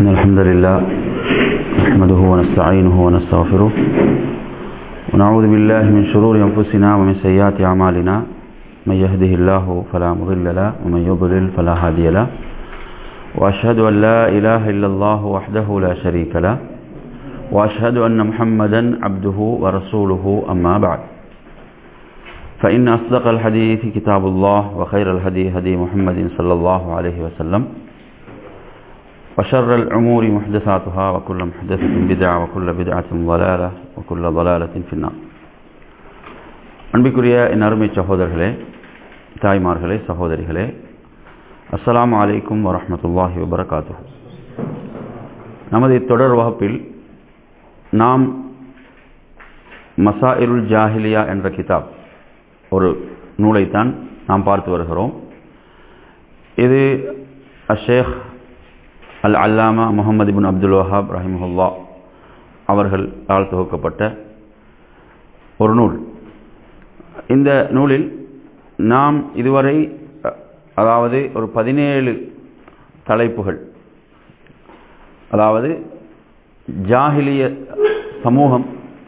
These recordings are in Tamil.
إن الحمد لله نحمده ونستعينه ونستغفره ونعوذ بالله من شرور أنفسنا ومن سيئات أعمالنا من يهده الله فلا مضل له ومن يضلل فلا هادي له وأشهد أن لا إله إلا الله وحده لا شريك له وأشهد أن محمدا عبده ورسوله أما بعد فإن أصدق الحديث كتاب الله وخير الهدي هدي محمد صلى الله عليه وسلم وشر الأمور محدثاتها وكل محدثة بدعة وكل بدعة ضلالة وكل ضلالة في النار அன்பிற்குரிய என் அருமை சகோதரர்களே தாய்மார்களே சகோதரிகளே அஸ்ஸலாமு அலைக்கும் வரஹமத்துல்லாஹி வபரகாத்து நமது தொடர் வகுப்பில் நாம் மசாயிருல் ஜாஹிலியா என்ற கிதாப் ஒரு நூலைத்தான் நாம் பார்த்து வருகிறோம் இது அஷேக் அல் அல்லாமா முகமது இபின் அப்துல் வஹாப் ரஹிமஹுல்லா அவர்களால் தொகுக்கப்பட்ட ஒரு நூல் இந்த நூலில் நாம் இதுவரை அதாவது ஒரு பதினேழு தலைப்புகள் அதாவது ஜாகிலிய சமூகம்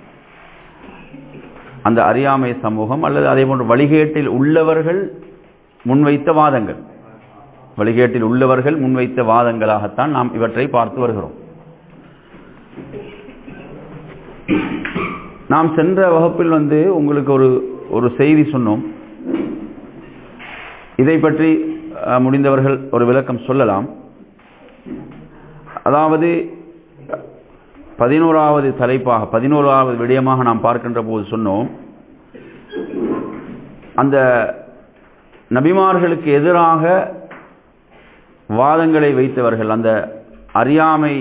அந்த அறியாமை சமூகம் அல்லது அதே போன்று வழிகேட்டில் உள்ளவர்கள் முன்வைத்த வாதங்கள் வழிகேட்டில் உள்ளவர்கள் முன்வைத்த வாதங்களாகத்தான் நாம் இவற்றை பார்த்து வருகிறோம் நாம் சென்ற வகுப்பில் வந்து உங்களுக்கு ஒரு ஒரு செய்தி சொன்னோம் இதை பற்றி முடிந்தவர்கள் ஒரு விளக்கம் சொல்லலாம் அதாவது பதினோராவது தலைப்பாக பதினோராவது விடயமாக நாம் பார்க்கின்ற போது சொன்னோம் அந்த நபிமார்களுக்கு எதிராக வாதங்களை வைத்தவர்கள் அந்த அறியாமை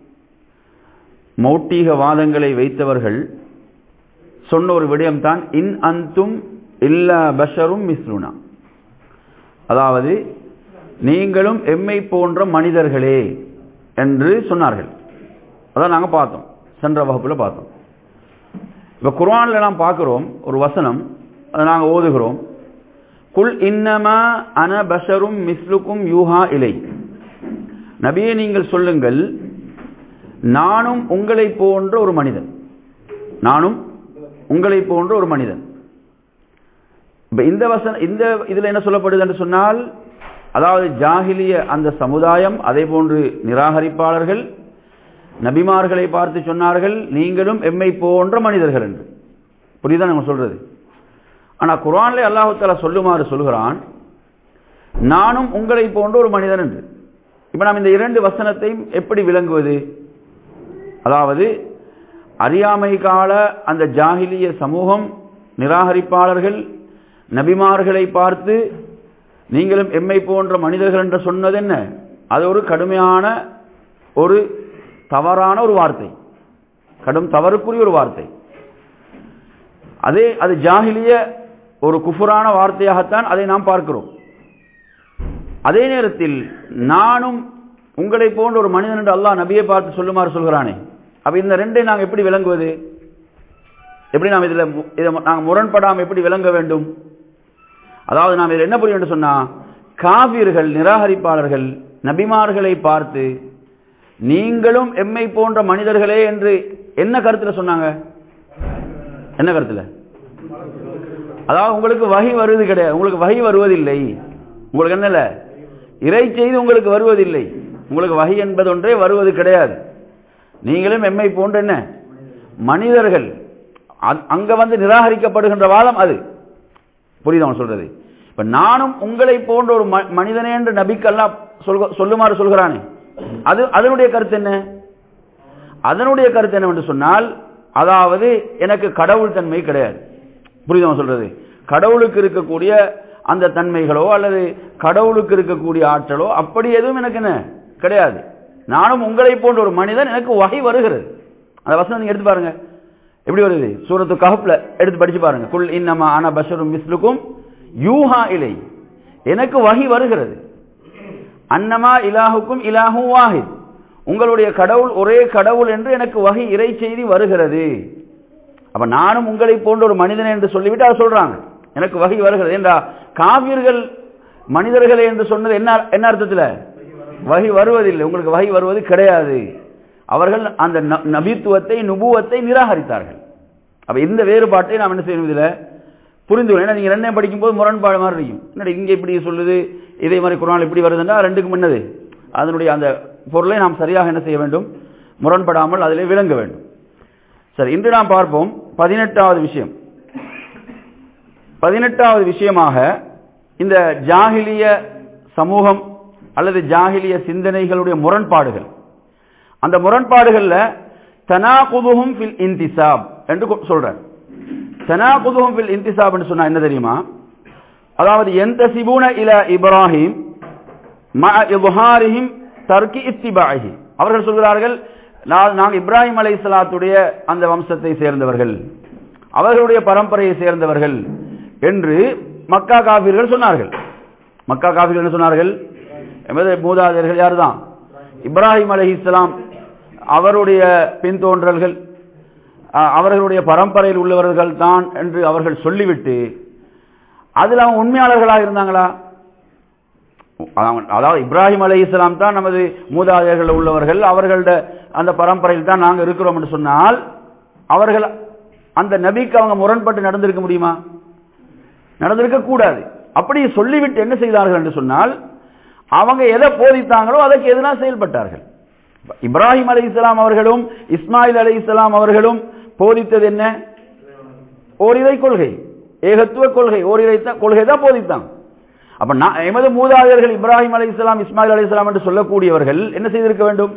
மௌட்டீக வாதங்களை வைத்தவர்கள் சொன்ன ஒரு விடயம்தான் இன் அந்தும் இல்ல பஷரும் மிஸ்ருனா அதாவது நீங்களும் எம்மை போன்ற மனிதர்களே என்று சொன்னார்கள் அதான் நாங்கள் பார்த்தோம் சென்ற வகுப்பில் பார்த்தோம் இப்போ குர்ஆனில் நாம் பார்க்குறோம் ஒரு வசனம் அதை நாங்கள் ஓதுகிறோம் குல் இன்னமா அன பஷரும் மிஸ்லுக்கும் யூஹா இலை நபியை நீங்கள் சொல்லுங்கள் நானும் உங்களை போன்ற ஒரு மனிதன் நானும் உங்களை போன்ற ஒரு மனிதன் இப்ப இந்த வசன இந்த இதுல என்ன சொல்லப்படுது என்று சொன்னால் அதாவது ஜாகிலிய அந்த சமுதாயம் அதே போன்று நிராகரிப்பாளர்கள் நபிமார்களை பார்த்து சொன்னார்கள் நீங்களும் எம்மை போன்ற மனிதர்கள் என்று புரியுதா நம்ம சொல்றது ஆனா குரான்ல அல்லாஹு தாலா சொல்லுமாறு சொல்கிறான் நானும் உங்களை போன்ற ஒரு மனிதன் என்று இப்ப நாம் இந்த இரண்டு வசனத்தையும் எப்படி விளங்குவது அதாவது அறியாமை கால அந்த ஜாகிலிய சமூகம் நிராகரிப்பாளர்கள் நபிமார்களை பார்த்து நீங்களும் எம்மை போன்ற மனிதர்கள் என்று சொன்னது என்ன அது ஒரு கடுமையான ஒரு தவறான ஒரு வார்த்தை கடும் தவறுக்குரிய ஒரு வார்த்தை அதே அது ஜாகிலிய ஒரு குஃபுரான வார்த்தையாகத்தான் அதை நாம் பார்க்கிறோம் அதே நேரத்தில் நானும் உங்களை போன்ற ஒரு மனிதன் என்று அல்லாஹ் நபியை பார்த்து சொல்லுமாறு சொல்கிறானே அப்ப இந்த ரெண்டை நாங்கள் எப்படி விளங்குவது எப்படி நாம் இதில் இதை நாங்கள் முரண்படாமல் எப்படி விளங்க வேண்டும் அதாவது நாம் இதில் என்ன புரியும் என்று சொன்னா காவியர்கள் நிராகரிப்பாளர்கள் நபிமார்களை பார்த்து நீங்களும் எம்மை போன்ற மனிதர்களே என்று என்ன கருத்துல சொன்னாங்க என்ன கருத்துல அதாவது உங்களுக்கு வகை வருவது கிடையாது உங்களுக்கு வகை வருவதில்லை உங்களுக்கு என்னல இறை செய்து உங்களுக்கு வருவதில்லை உங்களுக்கு வகை என்பது ஒன்றே வருவது கிடையாது நீங்களும் எம்மை போன்ற என்ன மனிதர்கள் அங்க வந்து நிராகரிக்கப்படுகின்ற வாதம் அது புரியுது அவன் சொல்றது இப்ப நானும் உங்களை போன்ற ஒரு மனிதனே என்று நபிக்கெல்லாம் சொல்லுமாறு சொல்கிறானே அது அதனுடைய கருத்து என்ன அதனுடைய கருத்து என்னவென்று சொன்னால் அதாவது எனக்கு கடவுள் தன்மை கிடையாது புரியுது அவன் சொல்றது கடவுளுக்கு இருக்கக்கூடிய அந்த தன்மைகளோ அல்லது கடவுளுக்கு இருக்கக்கூடிய ஆற்றலோ அப்படி எதுவும் எனக்கு என்ன கிடையாது நானும் உங்களை போன்ற ஒரு மனிதன் எனக்கு வகை வருகிறது அந்த வசனம் நீங்க எடுத்து பாருங்க எப்படி வருது சூரத்து கஹப்ல எடுத்து படிச்சு பாருங்க குல் இன்னமா ஆன பஷரும் மிஸ்லுக்கும் யூஹா இலை எனக்கு வகை வருகிறது அன்னமா இலாஹுக்கும் இலாஹும் வாஹித் உங்களுடைய கடவுள் ஒரே கடவுள் என்று எனக்கு வகை இறை செய்தி வருகிறது அப்ப நானும் உங்களை போன்ற ஒரு மனிதன் என்று சொல்லிவிட்டு அதை சொல்றாங்க எனக்கு வகை வருகிறது என்றா காவியர்கள் மனிதர்களே என்று சொன்னது என்ன என்ன அர்த்தத்தில் வகை வருவதில்லை உங்களுக்கு வகை வருவது கிடையாது அவர்கள் அந்த ந- நபித்துவத்தை நுபுவத்தை நிராகரித்தார்கள் அப்ப இந்த வேறுபாட்டை நாம் என்ன செய்யணும் இதுல புரிந்து கொள்ளணும். ஏன்னா நீங்க ரெண்டையும் படிக்கும்போது முரண்பாடு மாதிரி இருக்கும் என்னடா இங்க இப்படி சொல்லுது இதே மாதிரி குரான் இப்படி வருதுன்னா ரெண்டுக்கும் முன்னது அதனுடைய அந்த பொருளை நாம் சரியாக என்ன செய்ய வேண்டும் முரண்படாமல் அதிலே விளங்க வேண்டும் சரி இன்று நாம் பார்ப்போம் பதினெட்டாவது விஷயம் பதினெட்டாவது விஷயமாக இந்த ஜாகிலிய சமூகம் அல்லது ஜாகிலிய சிந்தனைகளுடைய முரண்பாடுகள் அந்த முரண்பாடுகள்ல தனாகுதுஹும் ஃபில் இன்திசாப் என்று கொ- சொல்றார் தனாகுதுஹும் ஃபில் இன்திசாப் என்று சொன்னா என்ன தெரியுமா அதாவது எந்தசிபூன இல இப்ராஹிம் மஅ இப்ஹாரிஹிம் தர்கி இத்திபாஹி அவர்கள் சொல்கிறார்கள் நான் நாங்கள் இப்ராஹிம் அலைஹிஸ்ஸலாத்துடைய அந்த வம்சத்தை சேர்ந்தவர்கள் அவர்களுடைய பரம்பரையை சேர்ந்தவர்கள் என்று மக்கா காபிர்கள் சொன்னார்கள் மக்கா காபிர்கள் என்ன சொன்னார்கள் எமது மூதாதையர்கள் யாருதான் இப்ராஹிம் அலைஹிஸ்ஸலாம் அவருடைய பின்தோன்றல்கள் அஹ், அவர்களுடைய பரம்பரையில் உள்ளவர்கள் தான் என்று அவர்கள் சொல்லிவிட்டு அதில் அவங்க உண்மையாளர்களாக இருந்தாங்களா அவங்க- அதாவது இப்ராஹிம் அலை இஸ்லாம் தான் நமது மூதாதையர்கள் உள்ளவர்கள் அவர்களோட அந்த பரம்பரையில் தான் நாங்கள் இருக்கிறோம் என்று சொன்னால் அவர்கள் அந்த நபிக்கு அவங்க முரண்பட்டு நடந்திருக்க முடியுமா நடந்திருக்க கூடாது அப்படி சொல்லிவிட்டு என்ன செய்தார்கள் என்று சொன்னால் அவங்க எதை போதித்தாங்களோ அதற்கு எதிராக செயல்பட்டார்கள் இப்ராஹிம் அலை இஸ்லாம் அவர்களும் இஸ்மாயில் அலை இஸ்லாம் அவர்களும் போதித்தது என்ன ஓரிரை கொள்கை ஏகத்துவ கொள்கை ஓரிரை தான் கொள்கை தான் போதித்தாங்க அப்ப நான் எமது மூதாதையர்கள் இப்ராஹிம் அலை இஸ்லாம் இஸ்மாயில் அலை இஸ்லாம் என்று சொல்லக்கூடியவர்கள் என்ன செய்திருக்க வேண்டும்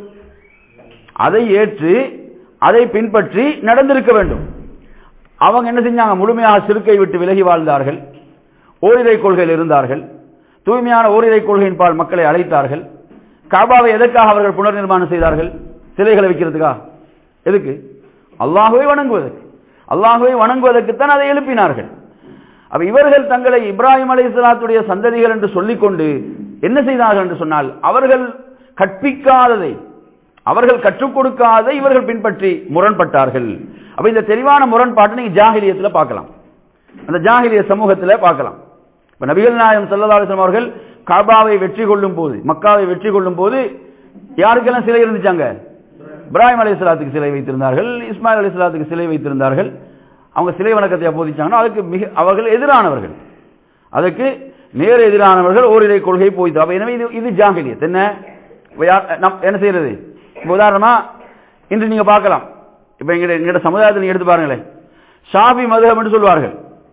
அதை ஏற்று அதை பின்பற்றி நடந்திருக்க வேண்டும் அவங்க என்ன செஞ்சாங்க முழுமையாக சிறுக்கை விட்டு விலகி வாழ்ந்தார்கள் ஓரிரை கொள்கையில் இருந்தார்கள் தூய்மையான ஓரிரை கொள்கையின் பால் மக்களை அழைத்தார்கள் காபாவை எதற்காக அவர்கள் புனர் நிர்மாணம் செய்தார்கள் சிலைகளை வைக்கிறதுக்கா எதுக்கு அல்லாஹுவை வணங்குவதற்கு அல்லாஹுவை வணங்குவதற்குத்தான் அதை எழுப்பினார்கள் அப்ப இவர்கள் தங்களை இப்ராஹிம் அலை இஸ்லாத்துடைய சந்ததிகள் என்று சொல்லிக்கொண்டு என்ன செய்தார்கள் என்று சொன்னால் அவர்கள் கற்பிக்காததை அவர்கள் கற்றுக் கொடுக்காததை இவர்கள் பின்பற்றி முரண்பட்டார்கள் அப்ப இந்த தெளிவான முரண்பாட்டை நீங்க ஜாகிலியத்துல பார்க்கலாம் அந்த ஜாகிலிய சமூகத்துல பார்க்கலாம் இப்ப நபிகள் நாயகம் ஸல்லல்லாஹு அலைஹி வஸல்லம் அவர்கள் காபாவை வெற்றி கொள்ளும் போது மக்காவை வெற்றி கொள்ளும் போது யாருக்கெல்லாம் சிலை இருந்துச்சாங்க இப்ராஹிம் அலைஹிஸ்ஸலாத்துக்கு சிலை வைத்திருந்தார்கள் இஸ்மாயில் அலைஹிஸ்ஸலாத்துக்கு சிலை வைத்திருந்தார்கள் அவங்க சிலை வணக்கத்தை போதிச்சாங்கன்னா அதுக்கு மிக அவர்கள் எதிரானவர்கள் அதுக்கு நேர் எதிரானவர்கள் ஓரிரை கொள்கை போய்த்து அப்ப எனவே இது இது ஜாகிலியத் என்ன இப்ப யார் நம் என்ன செய்யறது இப்ப உதாரணமா இன்று நீங்க பார்க்கலாம் இப்ப எங்க எங்கட சமுதாயத்தில் நீங்க எடுத்து பாருங்களேன் ஷாபி மதுஹப் என்று சொல்வார்கள்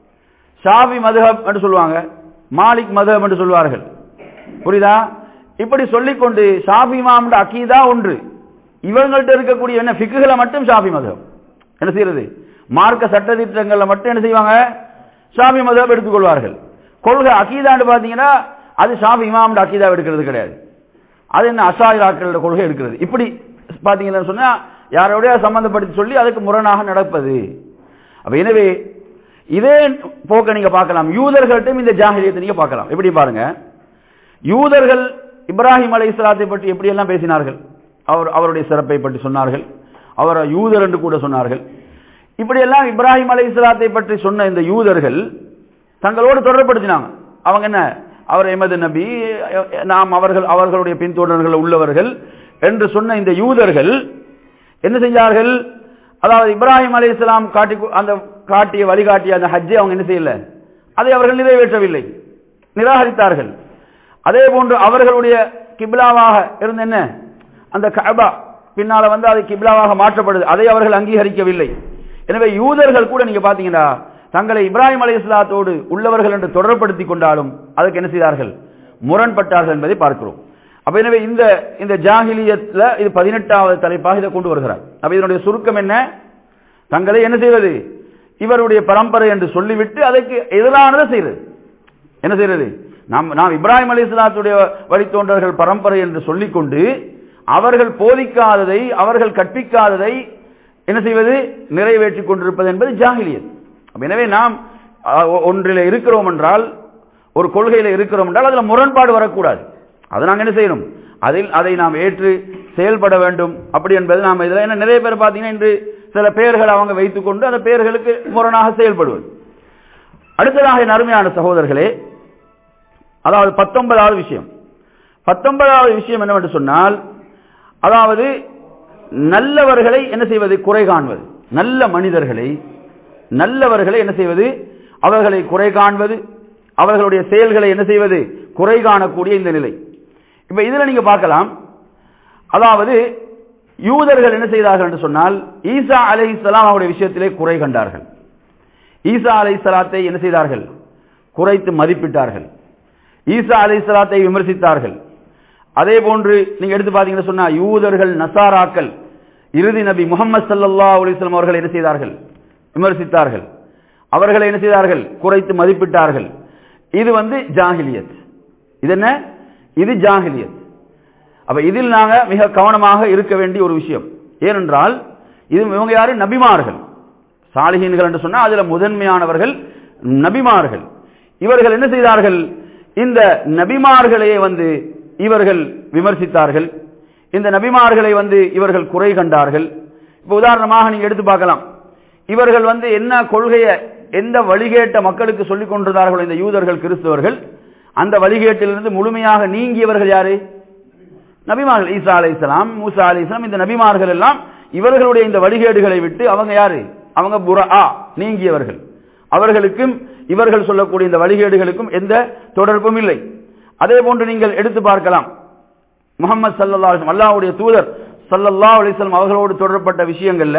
ஷாபி மதுஹப் என்று சொல்லுவாங்க மாலிக் மதுஹப் என்று சொல்வார்கள் புரியுதா இப்படி சொல்லிக்கொண்டு ஷாபி மாம்ட அக்கீதா ஒன்று இவங்கள்ட்ட இருக்கக்கூடிய என்ன ஃபிக்குகளை மட்டும் ஷாபி மதுஹப் என்ன செய்யறது மார்க்க சட்ட திட்டங்கள்ல மட்டும் என்ன செய்வாங்க ஷாபி மதுஹப் எடுத்துக்கொள்வார்கள் கொள்கை அக்கீதான்னு பாத்தீங்கன்னா அது ஷாபி இமாம்ட அக்கீதா எடுக்கிறது கிடையாது அது என்ன அசாயிராக்களோட கொள்கை எடுக்கிறது இப்படி பாத்தீங்கன்னா சொன்னா யாரோடய சம்பந்தப்படுத்தி சொல்லி அதுக்கு முரணாக நடப்பது அப்ப எனவே இதே போக்க நீங்க பார்க்கலாம் யூதர்கள்ட்டும் இந்த ஜாகிலியத்தை நீங்க பார்க்கலாம் எப்படி பாருங்க யூதர்கள் இப்ராஹிம் அலை இஸ்லாத்தை பற்றி எப்படி எல்லாம் பேசினார்கள் அவர் அவருடைய சிறப்பை பற்றி சொன்னார்கள் அவர் யூதர் என்று கூட சொன்னார்கள் இப்படியெல்லாம் இப்ராஹிம் அலை இஸ்லாத்தை பற்றி சொன்ன இந்த யூதர்கள் தங்களோடு தொடர்படுத்தினாங்க அவங்க என்ன அவர் எமது நபி நாம் அவர்கள் அவர்களுடைய பின்தொடர்கள் உள்ளவர்கள் என்று சொன்ன இந்த யூதர்கள் என்ன செஞ்சார்கள் அதாவது இப்ராஹிம் அலி இஸ்லாம் காட்டி அந்த காட்டிய வழிகாட்டிய அந்த ஹஜ்ஜை அவங்க என்ன செய்யல அதை அவர்கள் நிறைவேற்றவில்லை நிராகரித்தார்கள் அதே போன்று அவர்களுடைய கிப்லாவாக இருந்த என்ன அந்த கபா பின்னால வந்து அது கிப்லாவாக மாற்றப்படுது அதை அவர்கள் அங்கீகரிக்கவில்லை எனவே யூதர்கள் கூட நீங்க பாத்தீங்கன்னா தங்களை இப்ராஹிம் அலி இஸ்லாத்தோடு உள்ளவர்கள் என்று தொடர்படுத்திக் கொண்டாலும் அதுக்கு என்ன செய்தார்கள் முரண்பட்டார்கள் என்பதை பார்க்கிறோம் அப்ப எனவே இந்த இந்த ஜாகிலியத்துல இது பதினெட்டாவது தலைப்பாக இதை கொண்டு வருகிறார் அப்ப இதனுடைய சுருக்கம் என்ன தங்களை என்ன செய்வது இவருடைய பரம்பரை என்று சொல்லிவிட்டு அதற்கு எதிரானதை செய்வது என்ன செய்யறது நாம் நாம் இப்ராஹிம் அலி இஸ்லாத்துடைய வழித்தோன்றர்கள் பரம்பரை என்று சொல்லிக்கொண்டு அவர்கள் போதிக்காததை அவர்கள் கற்பிக்காததை என்ன செய்வது நிறைவேற்றிக் கொண்டிருப்பது என்பது ஜாகிலியத் எனவே நாம் ஒன்றில் இருக்கிறோம் என்றால் ஒரு கொள்கையில இருக்கிறோம் என்றால் அதுல முரண்பாடு வரக்கூடாது அதை நாங்கள் என்ன செய்யணும் அதில் அதை நாம் ஏற்று செயல்பட வேண்டும் அப்படி என்பது நாம் இதில் என்ன நிறைய பேர் பார்த்தீங்கன்னா இன்று சில பெயர்கள் அவங்க வைத்துக்கொண்டு அந்த பெயர்களுக்கு முரணாக செயல்படுவது அடுத்ததாக என் அருமையான சகோதரர்களே அதாவது பத்தொன்பதாவது விஷயம் பத்தொன்பதாவது விஷயம் என்னவென்று சொன்னால் அதாவது நல்லவர்களை என்ன செய்வது குறை காண்பது நல்ல மனிதர்களை நல்லவர்களை என்ன செய்வது அவர்களை குறை காண்பது அவர்களுடைய செயல்களை என்ன செய்வது குறை காணக்கூடிய இந்த நிலை இப்ப இதுல நீங்க பார்க்கலாம் அதாவது யூதர்கள் என்ன செய்தார்கள் என்று சொன்னால் ஈசா அலை இஸ்லாம் அவருடைய விஷயத்திலே குறை கண்டார்கள் ஈசா அலை சலாத்தை என்ன செய்தார்கள் குறைத்து மதிப்பிட்டார்கள் ஈசா அலை சலாத்தை விமர்சித்தார்கள் அதே போன்று நீங்க எடுத்து பாத்தீங்கன்னா சொன்னா யூதர்கள் நசாராக்கள் இறுதி நபி முகமது சல்லா அலிஸ்லாம் அவர்கள் என்ன செய்தார்கள் விமர்சித்தார்கள் அவர்களை என்ன செய்தார்கள் குறைத்து மதிப்பிட்டார்கள் இது வந்து ஜாகிலியத் இது என்ன இது ஜாகிலியத் அப்ப இதில் நாங்க மிக கவனமாக இருக்க வேண்டிய ஒரு விஷயம் ஏனென்றால் இது இவங்க யாரு நபிமார்கள் சாலிஹீன்கள் என்று சொன்னா அதுல முதன்மையானவர்கள் நபிமார்கள் இவர்கள் என்ன செய்தார்கள் இந்த நபிமார்களையே வந்து இவர்கள் விமர்சித்தார்கள் இந்த நபிமார்களை வந்து இவர்கள் குறை கண்டார்கள் இப்ப உதாரணமாக நீங்க எடுத்து பார்க்கலாம் இவர்கள் வந்து என்ன கொள்கையை எந்த வழிகேட்ட மக்களுக்கு சொல்லிக் கொண்டிருந்தார்களோ இந்த யூதர்கள் கிறிஸ்தவர்கள் அந்த வழிகேட்டிலிருந்து முழுமையாக நீங்கியவர்கள் யாரு நபிமார்கள் ஈசா அலை இஸ்லாம் மூசா அலை இஸ்லாம் இந்த நபிமார்கள் எல்லாம் இவர்களுடைய இந்த வழிகேடுகளை விட்டு அவங்க யாரு அவங்க புரா நீங்கியவர்கள் அவர்களுக்கும் இவர்கள் சொல்லக்கூடிய இந்த வழிகேடுகளுக்கும் எந்த தொடர்பும் இல்லை அதே போன்று நீங்கள் எடுத்து பார்க்கலாம் முகமது சல்லா அலிஸ்லாம் அல்லாவுடைய தூதர் சல்லல்லா அலிஸ்லாம் அவர்களோடு தொடரப்பட்ட விஷயங்கள்ல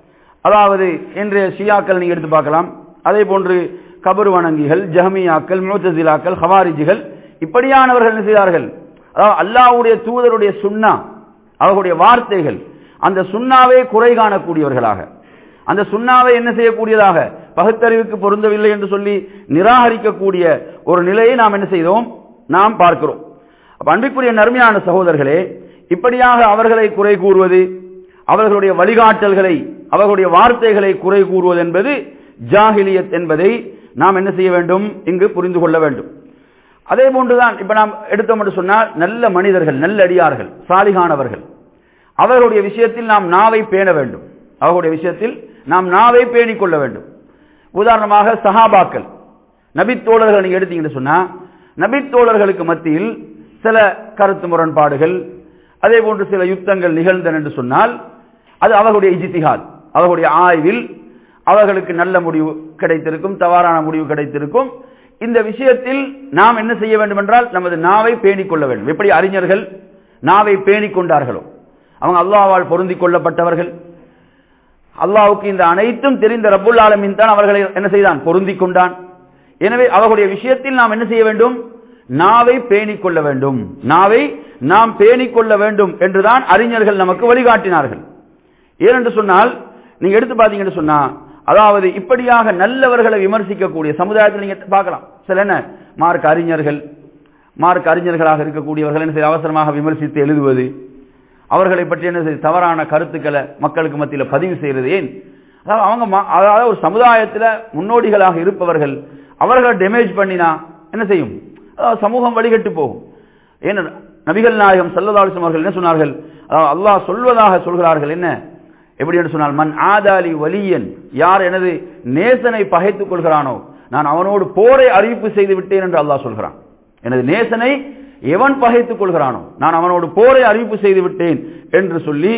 அதாவது இன்றைய ஷியாக்கள் நீங்க எடுத்து பார்க்கலாம் அதே போன்று கபர் வணங்கிகள் ஜஹமியாக்கள் மூத்தசிலாக்கள் ஹவாரிஜிகள் இப்படியானவர்கள் என்ன செய்தார்கள் அதாவது அல்லாவுடைய தூதருடைய சுண்ணா அவர்களுடைய வார்த்தைகள் அந்த சுண்ணாவே குறை காணக்கூடியவர்களாக அந்த சுண்ணாவை என்ன செய்யக்கூடியதாக பகுத்தறிவுக்கு பொருந்தவில்லை என்று சொல்லி நிராகரிக்கக்கூடிய ஒரு நிலையை நாம் என்ன செய்தோம் நாம் பார்க்கிறோம் அப்ப அன்பிற்குரிய நன்மையான சகோதரர்களே இப்படியாக அவர்களை குறை கூறுவது அவர்களுடைய வழிகாட்டல்களை அவர்களுடைய வார்த்தைகளை குறை கூறுவது என்பது ஜாகிலியத் என்பதை நாம் என்ன செய்ய வேண்டும் இங்கு புரிந்து கொள்ள வேண்டும் அதே போன்றுதான் இப்ப நாம் எடுத்தோம் என்று சொன்னால் நல்ல மனிதர்கள் நல்ல அடியார்கள் சாலிகானவர்கள் அவர்களுடைய விஷயத்தில் நாம் நாவை பேண வேண்டும் அவர்களுடைய விஷயத்தில் நாம் நாவை பேணிக் கொள்ள வேண்டும் உதாரணமாக சஹாபாக்கள் நபித்தோழர்கள் நீங்க எடுத்தீங்கன்னு சொன்னா நபித்தோழர்களுக்கு மத்தியில் சில கருத்து முரண்பாடுகள் அதே போன்று சில யுத்தங்கள் நிகழ்ந்தன என்று சொன்னால் அது அவர்களுடைய இஜித்திகால் அவர்களுடைய ஆய்வில் அவர்களுக்கு நல்ல முடிவு கிடைத்திருக்கும் தவறான முடிவு கிடைத்திருக்கும் இந்த விஷயத்தில் நாம் என்ன செய்ய வேண்டும் என்றால் நமது நாவை பேணிக் கொள்ள வேண்டும் எப்படி அறிஞர்கள் நாவை பேணிக் கொண்டார்களோ அவங்க அல்லாவால் பொருந்திக் கொள்ளப்பட்டவர்கள் அல்லாவுக்கு இந்த அனைத்தும் தெரிந்த ரப்புல் ஆலமின் தான் அவர்களை என்ன செய்தான் பொருந்திக் கொண்டான் எனவே அவர்களுடைய விஷயத்தில் நாம் என்ன செய்ய வேண்டும் நாவை பேணிக் கொள்ள வேண்டும் நாவை நாம் பேணிக் கொள்ள வேண்டும் என்றுதான் அறிஞர்கள் நமக்கு வழிகாட்டினார்கள் ஏனென்று சொன்னால் நீங்க எடுத்து பாத்தீங்கன்னு சொன்னா அதாவது இப்படியாக நல்லவர்களை விமர்சிக்கக்கூடிய சமுதாயத்தில் நீங்க பார்க்கலாம் சில என்ன மார்க் அறிஞர்கள் மார்க் அறிஞர்களாக இருக்கக்கூடியவர்கள் என்ன செய்ய அவசரமாக விமர்சித்து எழுதுவது அவர்களை பற்றி என்ன செய்ய தவறான கருத்துக்களை மக்களுக்கு மத்தியில் பதிவு செய்யறது ஏன் அதாவது அவங்க அதாவது ஒரு சமுதாயத்தில் முன்னோடிகளாக இருப்பவர்கள் அவர்களை டேமேஜ் பண்ணினா என்ன செய்யும் அதாவது சமூகம் வழிகட்டு போகும் ஏன் நபிகள் நாயகம் சல்லதாலிசம் அவர்கள் என்ன சொன்னார்கள் அதாவது அல்லாஹ் சொல்வதாக சொல்கிறார்கள் என்ன எப்படி என்று சொன்னால் மண் ஆதாலி வலியன் யார் எனது நேசனை பகைத்துக் கொள்கிறானோ நான் அவனோடு போரை அறிவிப்பு செய்து விட்டேன் என்று அல்லாஹ் சொல்கிறான் எனது நேசனை எவன் பகைத்துக் கொள்கிறானோ நான் அவனோடு போரை அறிவிப்பு செய்து விட்டேன் என்று சொல்லி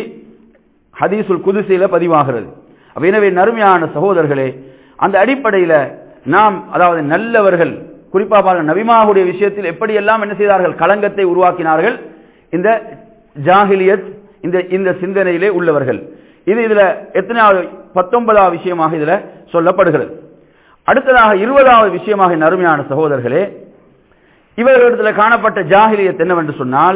ஹதீசுல் குதிசையில பதிவாகிறது எனவே நறுமையான சகோதரர்களே அந்த அடிப்படையில நாம் அதாவது நல்லவர்கள் குறிப்பாக நபிமாவுடைய விஷயத்தில் எப்படியெல்லாம் என்ன செய்தார்கள் களங்கத்தை உருவாக்கினார்கள் இந்த ஜாகிலியத் இந்த இந்த சிந்தனையிலே உள்ளவர்கள் இது இதுல எத்தனையாவது பத்தொன்பதாவது விஷயமாக இதுல சொல்லப்படுகிறது அடுத்ததாக இருபதாவது விஷயமாக நறுமையான சகோதரர்களே இவர்களிடத்தில் காணப்பட்ட ஜாகிலியத் என்னவென்று சொன்னால்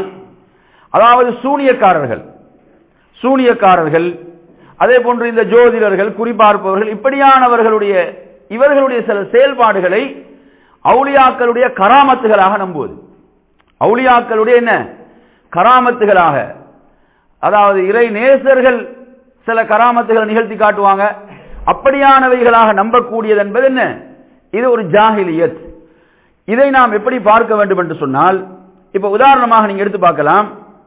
அதாவது சூனியக்காரர்கள் சூனியக்காரர்கள் அதே போன்று இந்த ஜோதிடர்கள் குறிப்பார்ப்பவர்கள் இப்படியானவர்களுடைய இவர்களுடைய சில செயல்பாடுகளை அவுளியாக்களுடைய கராமத்துகளாக நம்புவது அவுளியாக்களுடைய என்ன கராமத்துகளாக அதாவது இறை நேசர்கள் சில கராமத்துகளை நிகழ்த்தி காட்டுவாங்க அப்படியானவைகளாக நம்பக்கூடியது என்பது என்ன இது ஒரு ஜாகிலியத் இதை நாம் எப்படி பார்க்க வேண்டும் என்று சொன்னால் இப்ப உதாரணமாக நீங்க எடுத்து பார்க்கலாம்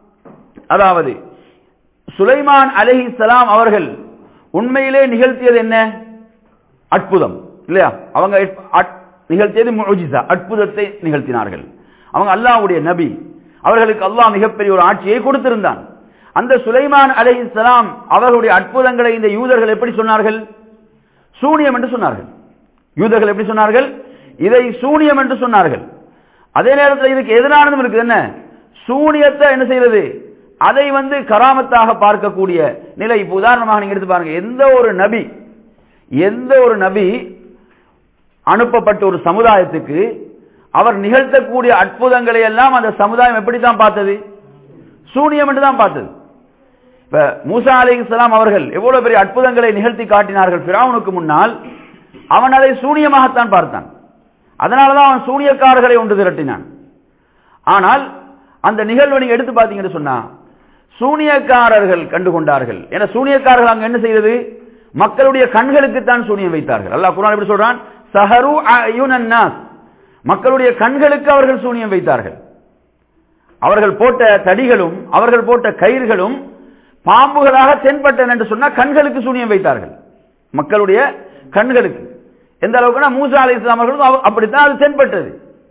அதாவது சுலைமான் அலஹி சலாம் அவர்கள் உண்மையிலே நிகழ்த்தியது என்ன அற்புதம் இல்லையா அவங்க நிகழ்த்தியது முஜிசா அற்புதத்தை நிகழ்த்தினார்கள் அவங்க அல்லாவுடைய நபி அவர்களுக்கு அல்லாஹ் மிகப்பெரிய ஒரு ஆட்சியை கொடுத்திருந்தான் அந்த சுலைமான் அலைஹிஸ்ஸலாம் அவர்களுடைய அற்புதங்களை இந்த யூதர்கள் எப்படி சொன்னார்கள் சூனியம் என்று சொன்னார்கள் யூதர்கள் எப்படி சொன்னார்கள் இதை சூனியம் என்று சொன்னார்கள் அதே நேரத்தில் இதுக்கு எதிரானதும் இருக்குது என்ன சூனியத்தை என்ன செய்வது அதை வந்து கராமத்தாக பார்க்கக்கூடிய நிலை இப்போ உதாரணமாக நீங்க எடுத்து பாருங்க எந்த ஒரு நபி எந்த ஒரு நபி அனுப்பப்பட்ட ஒரு சமுதாயத்துக்கு அவர் நிகழ்த்தக்கூடிய அற்புதங்களை எல்லாம் அந்த சமுதாயம் எப்படித்தான் பார்த்தது சூனியம் என்று தான் பார்த்தது இப்ப மூசா அலி இஸ்லாம் அவர்கள் எவ்வளவு பெரிய அற்புதங்களை நிகழ்த்தி காட்டினார்கள் பிராவுனுக்கு முன்னால் அவன் அதை சூனியமாகத்தான் பார்த்தான் அதனாலதான் அவன் சூனியக்காரர்களை ஒன்று திரட்டினான் ஆனால் அந்த நிகழ்வை நீங்க எடுத்து பார்த்தீங்கன்னு சொன்னா சூனியக்காரர்கள் கண்டுகொண்டார்கள் ஏன்னா சூனியக்காரர்கள் அங்க என்ன செய்தது மக்களுடைய கண்களுக்கு தான் சூனியம் வைத்தார்கள் அல்லாஹ் குரான் எப்படி சொல்றான் சஹரு அயுனன் நாஸ் மக்களுடைய கண்களுக்கு அவர்கள் சூனியம் வைத்தார்கள் அவர்கள் போட்ட தடிகளும் அவர்கள் போட்ட கயிர்களும் பாம்புகளாக தென்பட்டன என்று சொன்னா கண்களுக்கு சூனியம் வைத்தார்கள் மக்களுடைய கண்களுக்கு எந்த அளவுக்குனா மூசா அலி இஸ்லாம் அவர்களும் அப்படித்தான் அது தென்பட்டது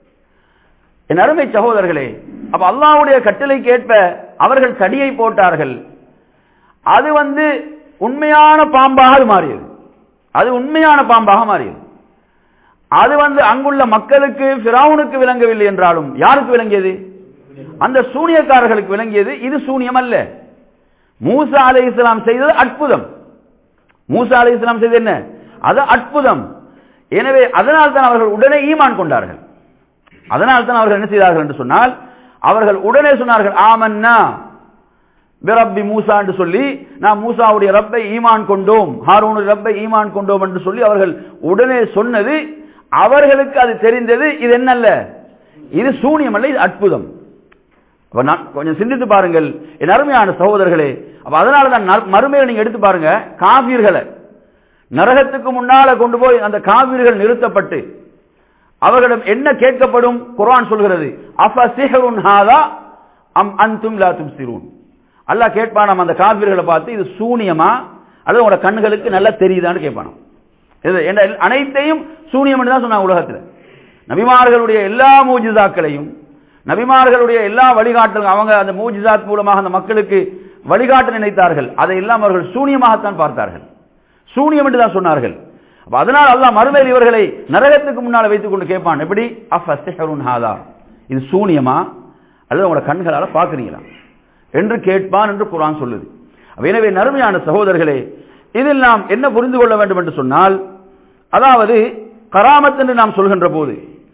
என் அருமை சகோதரர்களே அப்ப அல்லாவுடைய கட்டளைக்கு ஏற்ப அவர்கள் தடியை போட்டார்கள் அது வந்து உண்மையான பாம்பாக அது மாறியது அது உண்மையான பாம்பாக மாறியது அது வந்து அங்குள்ள மக்களுக்கு பிராவுனுக்கு விளங்கவில்லை என்றாலும் யாருக்கு விளங்கியது அந்த சூனியக்காரர்களுக்கு விளங்கியது இது சூனியம் அல்ல மூசா அலை இஸ்லாம் செய்தது அற்புதம் மூசா அலை இஸ்லாம் செய்தது என்ன அது அற்புதம் எனவே அதனால் தான் அவர்கள் உடனே ஈமான் கொண்டார்கள் அதனால் தான் அவர்கள் என்ன செய்தார்கள் என்று சொன்னால் அவர்கள் உடனே சொன்னார்கள் ஆமன்னா பிரப்பி மூசா என்று சொல்லி நாம் மூசாவுடைய ரப்பை ஈமான் கொண்டோம் ஹாரூனுடைய ரப்பை ஈமான் கொண்டோம் என்று சொல்லி அவர்கள் உடனே சொன்னது அவர்களுக்கு அது தெரிந்தது இது என்னல்ல இது சூனியம் அல்ல இது அற்புதம் கொஞ்சம் சிந்தித்து பாருங்கள் என் அருமையான சகோதரர்களே அப்ப அதனால தான் மறுமையில நீங்க எடுத்து பாருங்க காவிர்களை நரகத்துக்கு முன்னால கொண்டு போய் அந்த காவிர்கள் நிறுத்தப்பட்டு அவர்களிடம் என்ன கேட்கப்படும் குரான் சொல்கிறது அஃப சிஹருன் ஹாதா அம் அந்தும் லா தும்சிரூன் அல்லாஹ் கேட்பானாம் அந்த காவிர்களை பார்த்து இது சூனியமா அல்லது உங்களோட கண்களுக்கு நல்லா தெரியுதான்னு கேட்பானாம் இது என்ன அனைத்தையும் சூனியம் என்று தான் சொன்னாங்க உலகத்தில் நபிமார்களுடைய எல்லா மூஜிதாக்களையும் நபிமார்களுடைய எல்லா வழிகாட்டலும் அவங்க அந்த மூஜிதாத் மூலமாக அந்த மக்களுக்கு வழிகாட்ட நினைத்தார்கள் அதை எல்லாம் அவர்கள் சூனியமாகத்தான் பார்த்தார்கள் சூனியம் என்று தான் சொன்னார்கள் அதனால் அல்லாஹ் மறுமையில் இவர்களை நரகத்துக்கு முன்னால் வைத்துக் கொண்டு கேட்பான் எப்படி ஹாதா இது சூனியமா அல்லது உங்களோட கண்களால பாக்குறீங்களா என்று கேட்பான் என்று குரான் சொல்லுது எனவே நறுமையான சகோதரர்களே இதில் நாம் என்ன புரிந்து கொள்ள வேண்டும் என்று சொன்னால் அதாவது கராமத் என்று நாம் சொல்கின்ற போது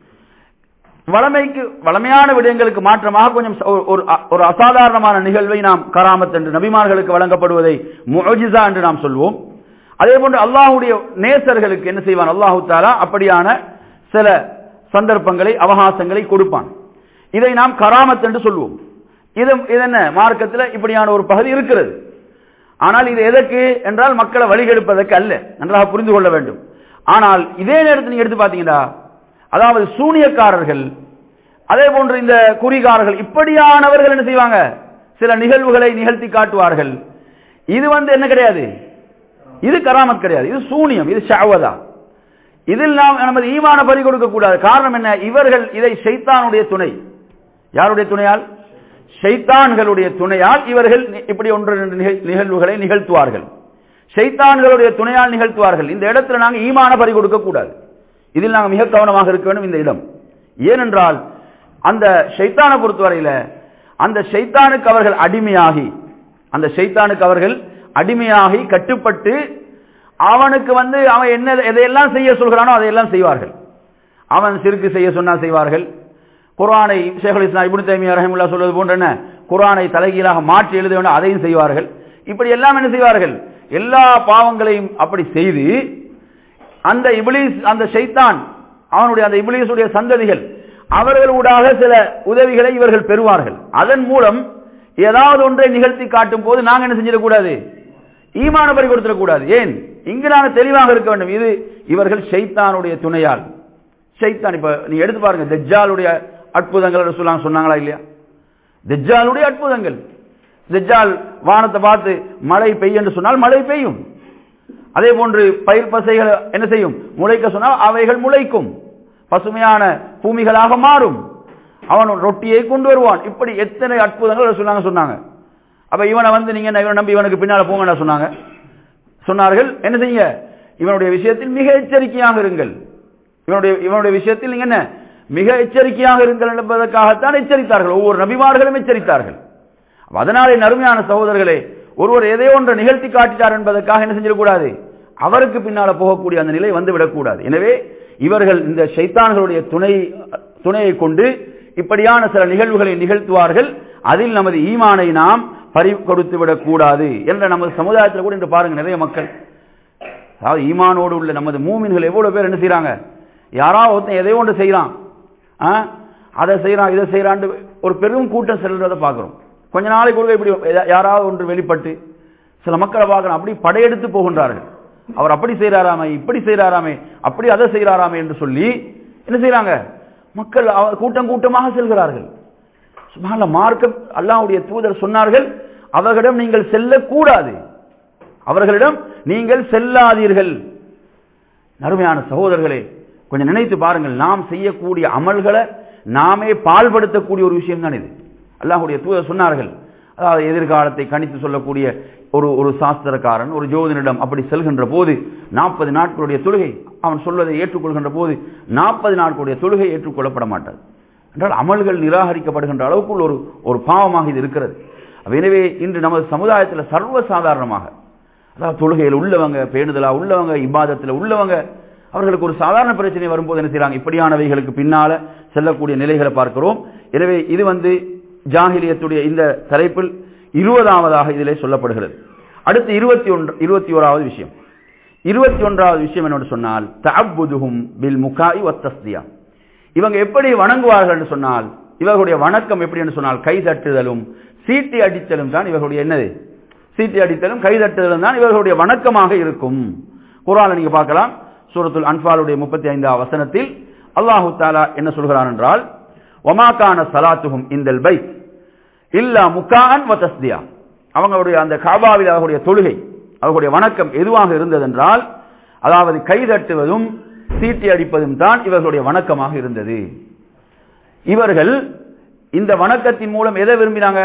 வளமைக்கு வளமையான விடயங்களுக்கு மாற்றமாக கொஞ்சம் ஒரு அசாதாரணமான நிகழ்வை நாம் கராமத் என்று நபிமார்களுக்கு வழங்கப்படுவதை முஜிசா என்று நாம் சொல்வோம் அதே போன்று அல்லாஹுடைய நேசர்களுக்கு என்ன செய்வான் அல்லாஹு தாலா அப்படியான சில சந்தர்ப்பங்களை அவகாசங்களை கொடுப்பான் இதை நாம் கராமத் என்று சொல்வோம் இது என்ன மார்க்கத்தில் இப்படியான ஒரு பகுதி இருக்கிறது ஆனால் இது எதற்கு என்றால் மக்களை வழிகெடுப்பதற்கு அல்ல நன்றாக புரிந்து கொள்ள வேண்டும் ஆனால் இதே நேரத்தில் நீங்க எடுத்து பாத்தீங்கன்னா அதாவது சூனியக்காரர்கள் அதே போன்று இந்த குறிகாரர்கள் இப்படியானவர்கள் என்ன செய்வாங்க சில நிகழ்வுகளை நிகழ்த்தி காட்டுவார்கள் இது வந்து என்ன கிடையாது இது கராமத் கிடையாது இது சூனியம் இது ஷாவதா இதில் நாம் நமது ஈமான பறி கொடுக்க கூடாது காரணம் என்ன இவர்கள் இதை ஷைத்தானுடைய துணை யாருடைய துணையால் ஷைத்தான்களுடைய துணையால் இவர்கள் இப்படி ஒன்று நிகழ்வுகளை நிகழ்த்துவார்கள் ஷைத்தான்களுடைய துணையால் நிகழ்த்துவார்கள் இந்த இடத்துல நாங்கள் ஈமான பறி கொடுக்க கூடாது இதில் நாங்கள் மிக கவனமாக இருக்க வேண்டும் இந்த இடம் ஏனென்றால் அந்த ஷைத்தானை பொறுத்தவரையில அந்த ஷைத்தானுக்கு அவர்கள் அடிமையாகி அந்த ஷைத்தானுக்கு அவர்கள் அடிமையாகி கட்டுப்பட்டு அவனுக்கு வந்து அவன் என்ன எதையெல்லாம் செய்ய சொல்கிறானோ அதையெல்லாம் செய்வார்கள் அவன் சிறுக்கு செய்ய சொன்னா செய்வார்கள் குரானை ஷேகுல் இஸ்லாம் இபுன் தைமியா ரஹமுல்லா சொல்வது போன்ற என்ன குரானை தலைகீழாக மாற்றி எழுத வேண்டும் அதையும் செய்வார்கள் இப்படி எல்லாம் என்ன செய்வார்கள் எல்லா பாவங்களையும் அப்படி செய்து அந்த இபிலிஸ் அந்த ஷைத்தான் அவனுடைய அந்த இபிலிஸுடைய சந்ததிகள் அவர்கள் ஊடாக சில உதவிகளை இவர்கள் பெறுவார்கள் அதன் மூலம் ஏதாவது ஒன்றை நிகழ்த்தி காட்டும் போது நாங்க என்ன செஞ்சிடக்கூடாது ஈமான பறி கொடுத்துடக்கூடாது ஏன் இங்கு நாங்கள் தெளிவாக இருக்க வேண்டும் இது இவர்கள் ஷைத்தானுடைய துணையால் ஷைத்தான் இப்ப நீங்க எடுத்து பாருங்க தெஜ்ஜாலுடைய அற்புதங்கள் சொல்லாங்க சொன்னாங்களா இல்லையா தெஜ்ஜாலுடைய அற்புதங்கள் தெஜ்ஜால் வானத்தை பார்த்து மழை பெய்யும் என்று சொன்னால் மழை பெய்யும் அதே போன்று பயிர் பசைகள் என்ன செய்யும் முளைக்க சொன்னால் அவைகள் முளைக்கும் பசுமையான பூமிகளாக மாறும் அவன் ரொட்டியை கொண்டு வருவான் இப்படி எத்தனை அற்புதங்கள் சொன்னாங்க சொன்னாங்க அப்ப இவனை வந்து நீங்க என்ன இவனை நம்பி இவனுக்கு பின்னால போங்க சொன்னாங்க சொன்னார்கள் என்ன செய்யுங்க இவனுடைய விஷயத்தில் மிக எச்சரிக்கையாக இருங்கள் இவனுடைய இவனுடைய விஷயத்தில் நீங்க என்ன மிக எச்சரிக்கையாக இருங்கள் என்பதற்காகத்தான் எச்சரித்தார்கள் ஒவ்வொரு நபிமார்களும் எச்சரித்தார்கள் அதனாலே நறுமையான சகோதரர்களே ஒருவர் எதையோ ஒன்றை நிகழ்த்தி காட்டிட்டார் என்பதற்காக என்ன செஞ்சிடக்கூடாது அவருக்கு பின்னால போகக்கூடிய அந்த நிலை வந்து விடக்கூடாது எனவே இவர்கள் இந்த சைத்தான்களுடைய துணை துணையை கொண்டு இப்படியான சில நிகழ்வுகளை நிகழ்த்துவார்கள் அதில் நமது ஈமானை நாம் பறி கொடுத்து விடக்கூடாது என்ற நமது சமுதாயத்தில் கூட இன்று பாருங்க நிறைய மக்கள் அதாவது ஈமானோடு உள்ள நமது மூமின்கள் எவ்வளவு பேர் என்ன செய்யறாங்க யாராவது ஒருத்தன் எதையோ ஒன்று செய்யறான் அதை செய்யறான் இதை செய்யறான் ஒரு பெரும் கூட்டம் செல்றதை பார்க்கிறோம் கொஞ்ச நாளைக்கு கூட இப்படி யாராவது ஒன்று வெளிப்பட்டு சில மக்களை பார்க்கணும் அப்படி படையெடுத்து போகின்றார்கள் அவர் அப்படி செய்யறாராமே இப்படி செய்யறாராமே அப்படி அதை செய்யறாராமே என்று சொல்லி என்ன செய்யறாங்க மக்கள் கூட்டம் கூட்டமாக செல்கிறார்கள் சுமால மார்க்கம் அல்லாவுடைய தூதர் சொன்னார்கள் அவர்களிடம் நீங்கள் செல்லக்கூடாது அவர்களிடம் நீங்கள் செல்லாதீர்கள் அருமையான சகோதரர்களே கொஞ்சம் நினைத்து பாருங்கள் நாம் செய்யக்கூடிய அமல்களை நாமே பால்படுத்தக்கூடிய ஒரு விஷயம் தான் இது அல்லாஹுடைய தூதர் சொன்னார்கள் அதாவது எதிர்காலத்தை கணித்து சொல்லக்கூடிய ஒரு ஒரு சாஸ்திரக்காரன் ஒரு ஜோதினிடம் அப்படி செல்கின்ற போது நாற்பது நாட்களுடைய தொழுகை அவன் சொல்வதை ஏற்றுக்கொள்கின்ற போது நாற்பது நாட்களுடைய தொழுகை ஏற்றுக்கொள்ளப்பட மாட்டாது என்றால் அமல்கள் நிராகரிக்கப்படுகின்ற அளவுக்குள் ஒரு ஒரு பாவமாக இது இருக்கிறது எனவே இன்று நமது சமுதாயத்தில் சர்வசாதாரணமாக அதாவது தொழுகையில் உள்ளவங்க பேணுதலா உள்ளவங்க இபாதத்தில் உள்ளவங்க அவர்களுக்கு ஒரு சாதாரண பிரச்சனை வரும்போது என்ன செய்யறாங்க இப்படியானவைகளுக்கு பின்னால செல்லக்கூடிய நிலைகளை பார்க்கிறோம் எனவே இது வந்து ஜாகிலியத்துடைய இந்த தலைப்பில் இருபதாவதாக இதிலே சொல்லப்படுகிறது அடுத்து இருபத்தி ஒன்று இருபத்தி ஓராவது விஷயம் இருபத்தி ஒன்றாவது விஷயம் என்னோட சொன்னால் தஅப்புதுஹும் பில் முகாய் வத்தஸ்தியா இவங்க எப்படி வணங்குவார்கள் என்று சொன்னால் இவர்களுடைய வணக்கம் எப்படி என்று சொன்னால் கை தட்டுதலும் சீட்டி அடித்தலும் தான் இவர்களுடைய என்னது சீட்டி அடித்தலும் கை தட்டுதலும் தான் இவர்களுடைய வணக்கமாக இருக்கும் குரான நீங்க பார்க்கலாம் சூரத்துல் அன்பாலுடைய முப்பத்தி ஐந்தாம் வசனத்தில் அல்லாஹு தாலா என்ன சொல்கிறான் என்றால் ஒமாக்கான சலாத்துகும் இந்தல் பைத் இல்லா முக்கான் வதஸ்தியா அவங்களுடைய அந்த காபாவில் அவர்களுடைய தொழுகை அவர்களுடைய வணக்கம் எதுவாக இருந்ததென்றால் அதாவது கைதட்டுவதும் சீட்டி அடிப்பதும் தான் இவர்களுடைய வணக்கமாக இருந்தது இவர்கள் இந்த வணக்கத்தின் மூலம் எதை விரும்பினாங்க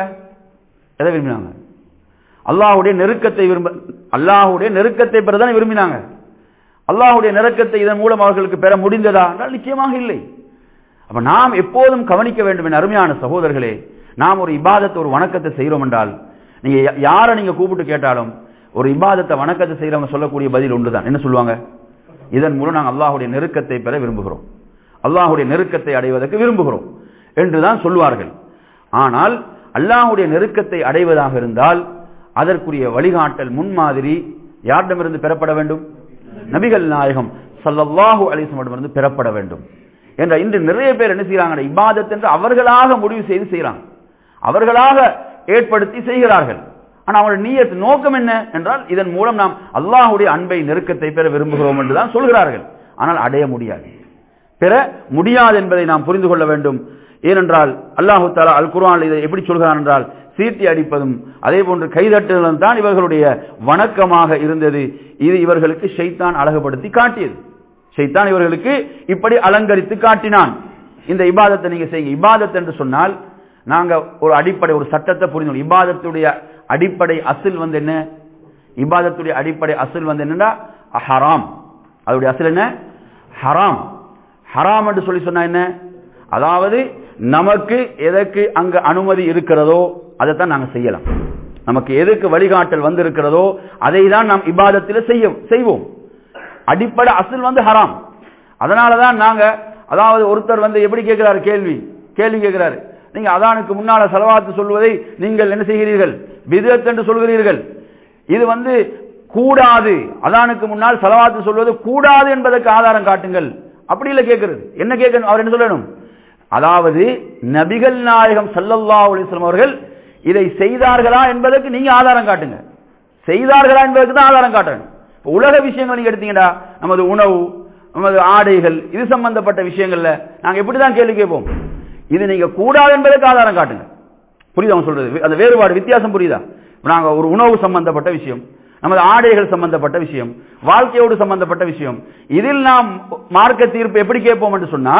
எதை விரும்பினாங்க அல்லாஹுடைய நெருக்கத்தை விரும்ப அல்லாஹுடைய நெருக்கத்தை பெறதான் விரும்பினாங்க அல்லாஹுடைய நெருக்கத்தை இதன் மூலம் அவர்களுக்கு பெற முடிந்ததா என்றால் நிச்சயமாக இல்லை அப்ப நாம் எப்போதும் கவனிக்க வேண்டும் என் அருமையான சகோதரர்களே நாம் ஒரு இபாதத்தை ஒரு வணக்கத்தை செய்கிறோம் என்றால் நீங்க யாரை நீங்க கூப்பிட்டு கேட்டாலும் ஒரு இபாதத்தை வணக்கத்தை செய்யறவங்க சொல்லக்கூடிய பதில் ஒன்றுதான் என்ன சொல்லுவாங்க இதன் மூலம் நாங்கள் அல்லாஹுடைய நெருக்கத்தை பெற விரும்புகிறோம் அல்லாஹுடைய நெருக்கத்தை அடைவதற்கு விரும்புகிறோம் என்றுதான் சொல்வார்கள் ஆனால் அல்லாஹுடைய நெருக்கத்தை அடைவதாக இருந்தால் அதற்குரிய வழிகாட்டல் முன்மாதிரி யாரிடமிருந்து பெறப்பட வேண்டும் நபிகள் நாயகம் சல்லல்லாஹு அலிசமிடமிருந்து பெறப்பட வேண்டும் என்ற இன்று நிறைய பேர் என்ன செய்யறாங்க இபாதத் என்று அவர்களாக முடிவு செய்து செய்யறாங்க அவர்களாக ஏற்படுத்தி செய்கிறார்கள் ஆனா அவருடைய நீயத் நோக்கம் என்ன என்றால் இதன் மூலம் நாம் அல்லாஹுடைய அன்பை நெருக்கத்தை பெற விரும்புகிறோம் என்றுதான் சொல்கிறார்கள் ஆனால் அடைய முடியாது பெற முடியாது என்பதை நாம் புரிந்து கொள்ள வேண்டும் ஏனென்றால் அல்லாஹு தாலா அல் குர்ஆன் இதை எப்படி சொல்கிறான் என்றால் சீட்டி அடிப்பதும் அதே போன்று கைதட்டுதலும் தான் இவர்களுடைய வணக்கமாக இருந்தது இது இவர்களுக்கு ஷைத்தான் அழகுபடுத்தி காட்டியது ஷைத்தான் இவர்களுக்கு இப்படி அலங்கரித்து காட்டினான் இந்த இபாதத்தை நீங்க செய்யுங்க இபாதத் என்று சொன்னால் நாங்க ஒரு அடிப்படை ஒரு சட்டத்தை புரிந்து இபாதத்துடைய அடிப்படை அசில் வந்து என்ன இபாதத்துடைய அடிப்படை அசில் வந்து என்னன்னா ஹராம் அதோடைய அசில் என்ன ஹராம் ஹராம் என்று சொல்லி சொன்னா என்ன அதாவது நமக்கு எதற்கு அங்க அனுமதி இருக்கிறதோ அதைத்தான் நாங்க செய்யலாம் நமக்கு எதுக்கு வழிகாட்டல் வந்து இருக்கிறதோ அதை தான் நாம் இபாதத்தில் செய்ய செய்வோம் அடிப்படை அசில் வந்து ஹராம் அதனாலதான் நாங்க அதாவது ஒருத்தர் வந்து எப்படி கேட்கிறாரு கேள்வி கேள்வி கேட்கிறாரு நீங்க அதானுக்கு முன்னால செலவாத்து சொல்வதை நீங்கள் என்ன செய்கிறீர்கள் விதத் என்று சொல்கிறீர்கள் இது வந்து கூடாது அதானுக்கு முன்னால் செலவாத்து சொல்வது கூடாது என்பதற்கு ஆதாரம் காட்டுங்கள் அப்படி இல்ல கேட்கிறது என்ன கேட்கணும் அவர் என்ன சொல்லணும் அதாவது நபிகள் நாயகம் சல்லல்லா அலிஸ்லாம் அவர்கள் இதை செய்தார்களா என்பதற்கு நீங்க ஆதாரம் காட்டுங்க செய்தார்களா என்பதற்கு தான் ஆதாரம் காட்டணும் உலக விஷயங்கள் நீங்க எடுத்தீங்கடா நமது உணவு நமது ஆடைகள் இது சம்பந்தப்பட்ட விஷயங்கள்ல நாங்க எப்படிதான் கேள்வி கேட்போம் இது நீங்க கூடாது என்பதற்கு ஆதாரம் காட்டுங்க புரியுதா அவன் சொல்றது அந்த வேறுபாடு வித்தியாசம் புரியுதா நாங்க ஒரு உணவு சம்பந்தப்பட்ட விஷயம் நமது ஆடைகள் சம்பந்தப்பட்ட விஷயம் வாழ்க்கையோடு சம்பந்தப்பட்ட விஷயம் இதில் நாம் மார்க்க தீர்ப்பு எப்படி கேட்போம் என்று சொன்னால்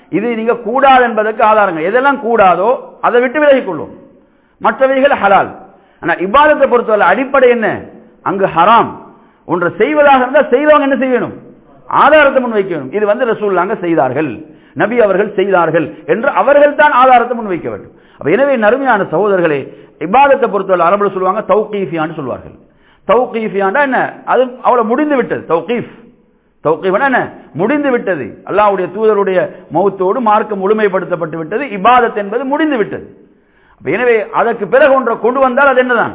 இது நீங்க கூடாது என்பதற்கு ஆதாரங்கள் எதெல்லாம் கூடாதோ அதை விட்டு விலகிக் கொள்ளும் மற்றவைகள் ஹலால் ஆனா இபாதத்தை பொறுத்தவரை அடிப்படை என்ன அங்கு ஹராம் ஒன்று செய்வதாக இருந்தால் செய்தவங்க என்ன செய்யணும் ஆதாரத்தை முன் வைக்கணும் இது வந்து ரசூல்லாங்க செய்தார்கள் நபி அவர்கள் செய்தார்கள் என்று அவர்கள் தான் ஆதாரத்தை முன் வைக்க வேண்டும் அப்ப எனவே நறுமையான சகோதரர்களே இபாதத்தை பொறுத்தவரை அரபுல சொல்லுவாங்க தௌகீஃபியான்னு சொல்வார்கள் தௌகீஃபியாண்டா என்ன அது அவ்வளவு முடிந்து விட்டது தௌகீஃப் தௌகீஃப்னா என்ன முடிந்து விட்டது அல்லாஹ்வுடைய தூதருடைய மௌத்தோடு மார்க்கம் முழுமைப்படுத்தப்பட்டு விட்டது இபாதத் என்பது முடிந்து விட்டது அப்ப எனவே அதற்கு பிறகு ஒன்றை கொண்டு வந்தால் அது என்னதான்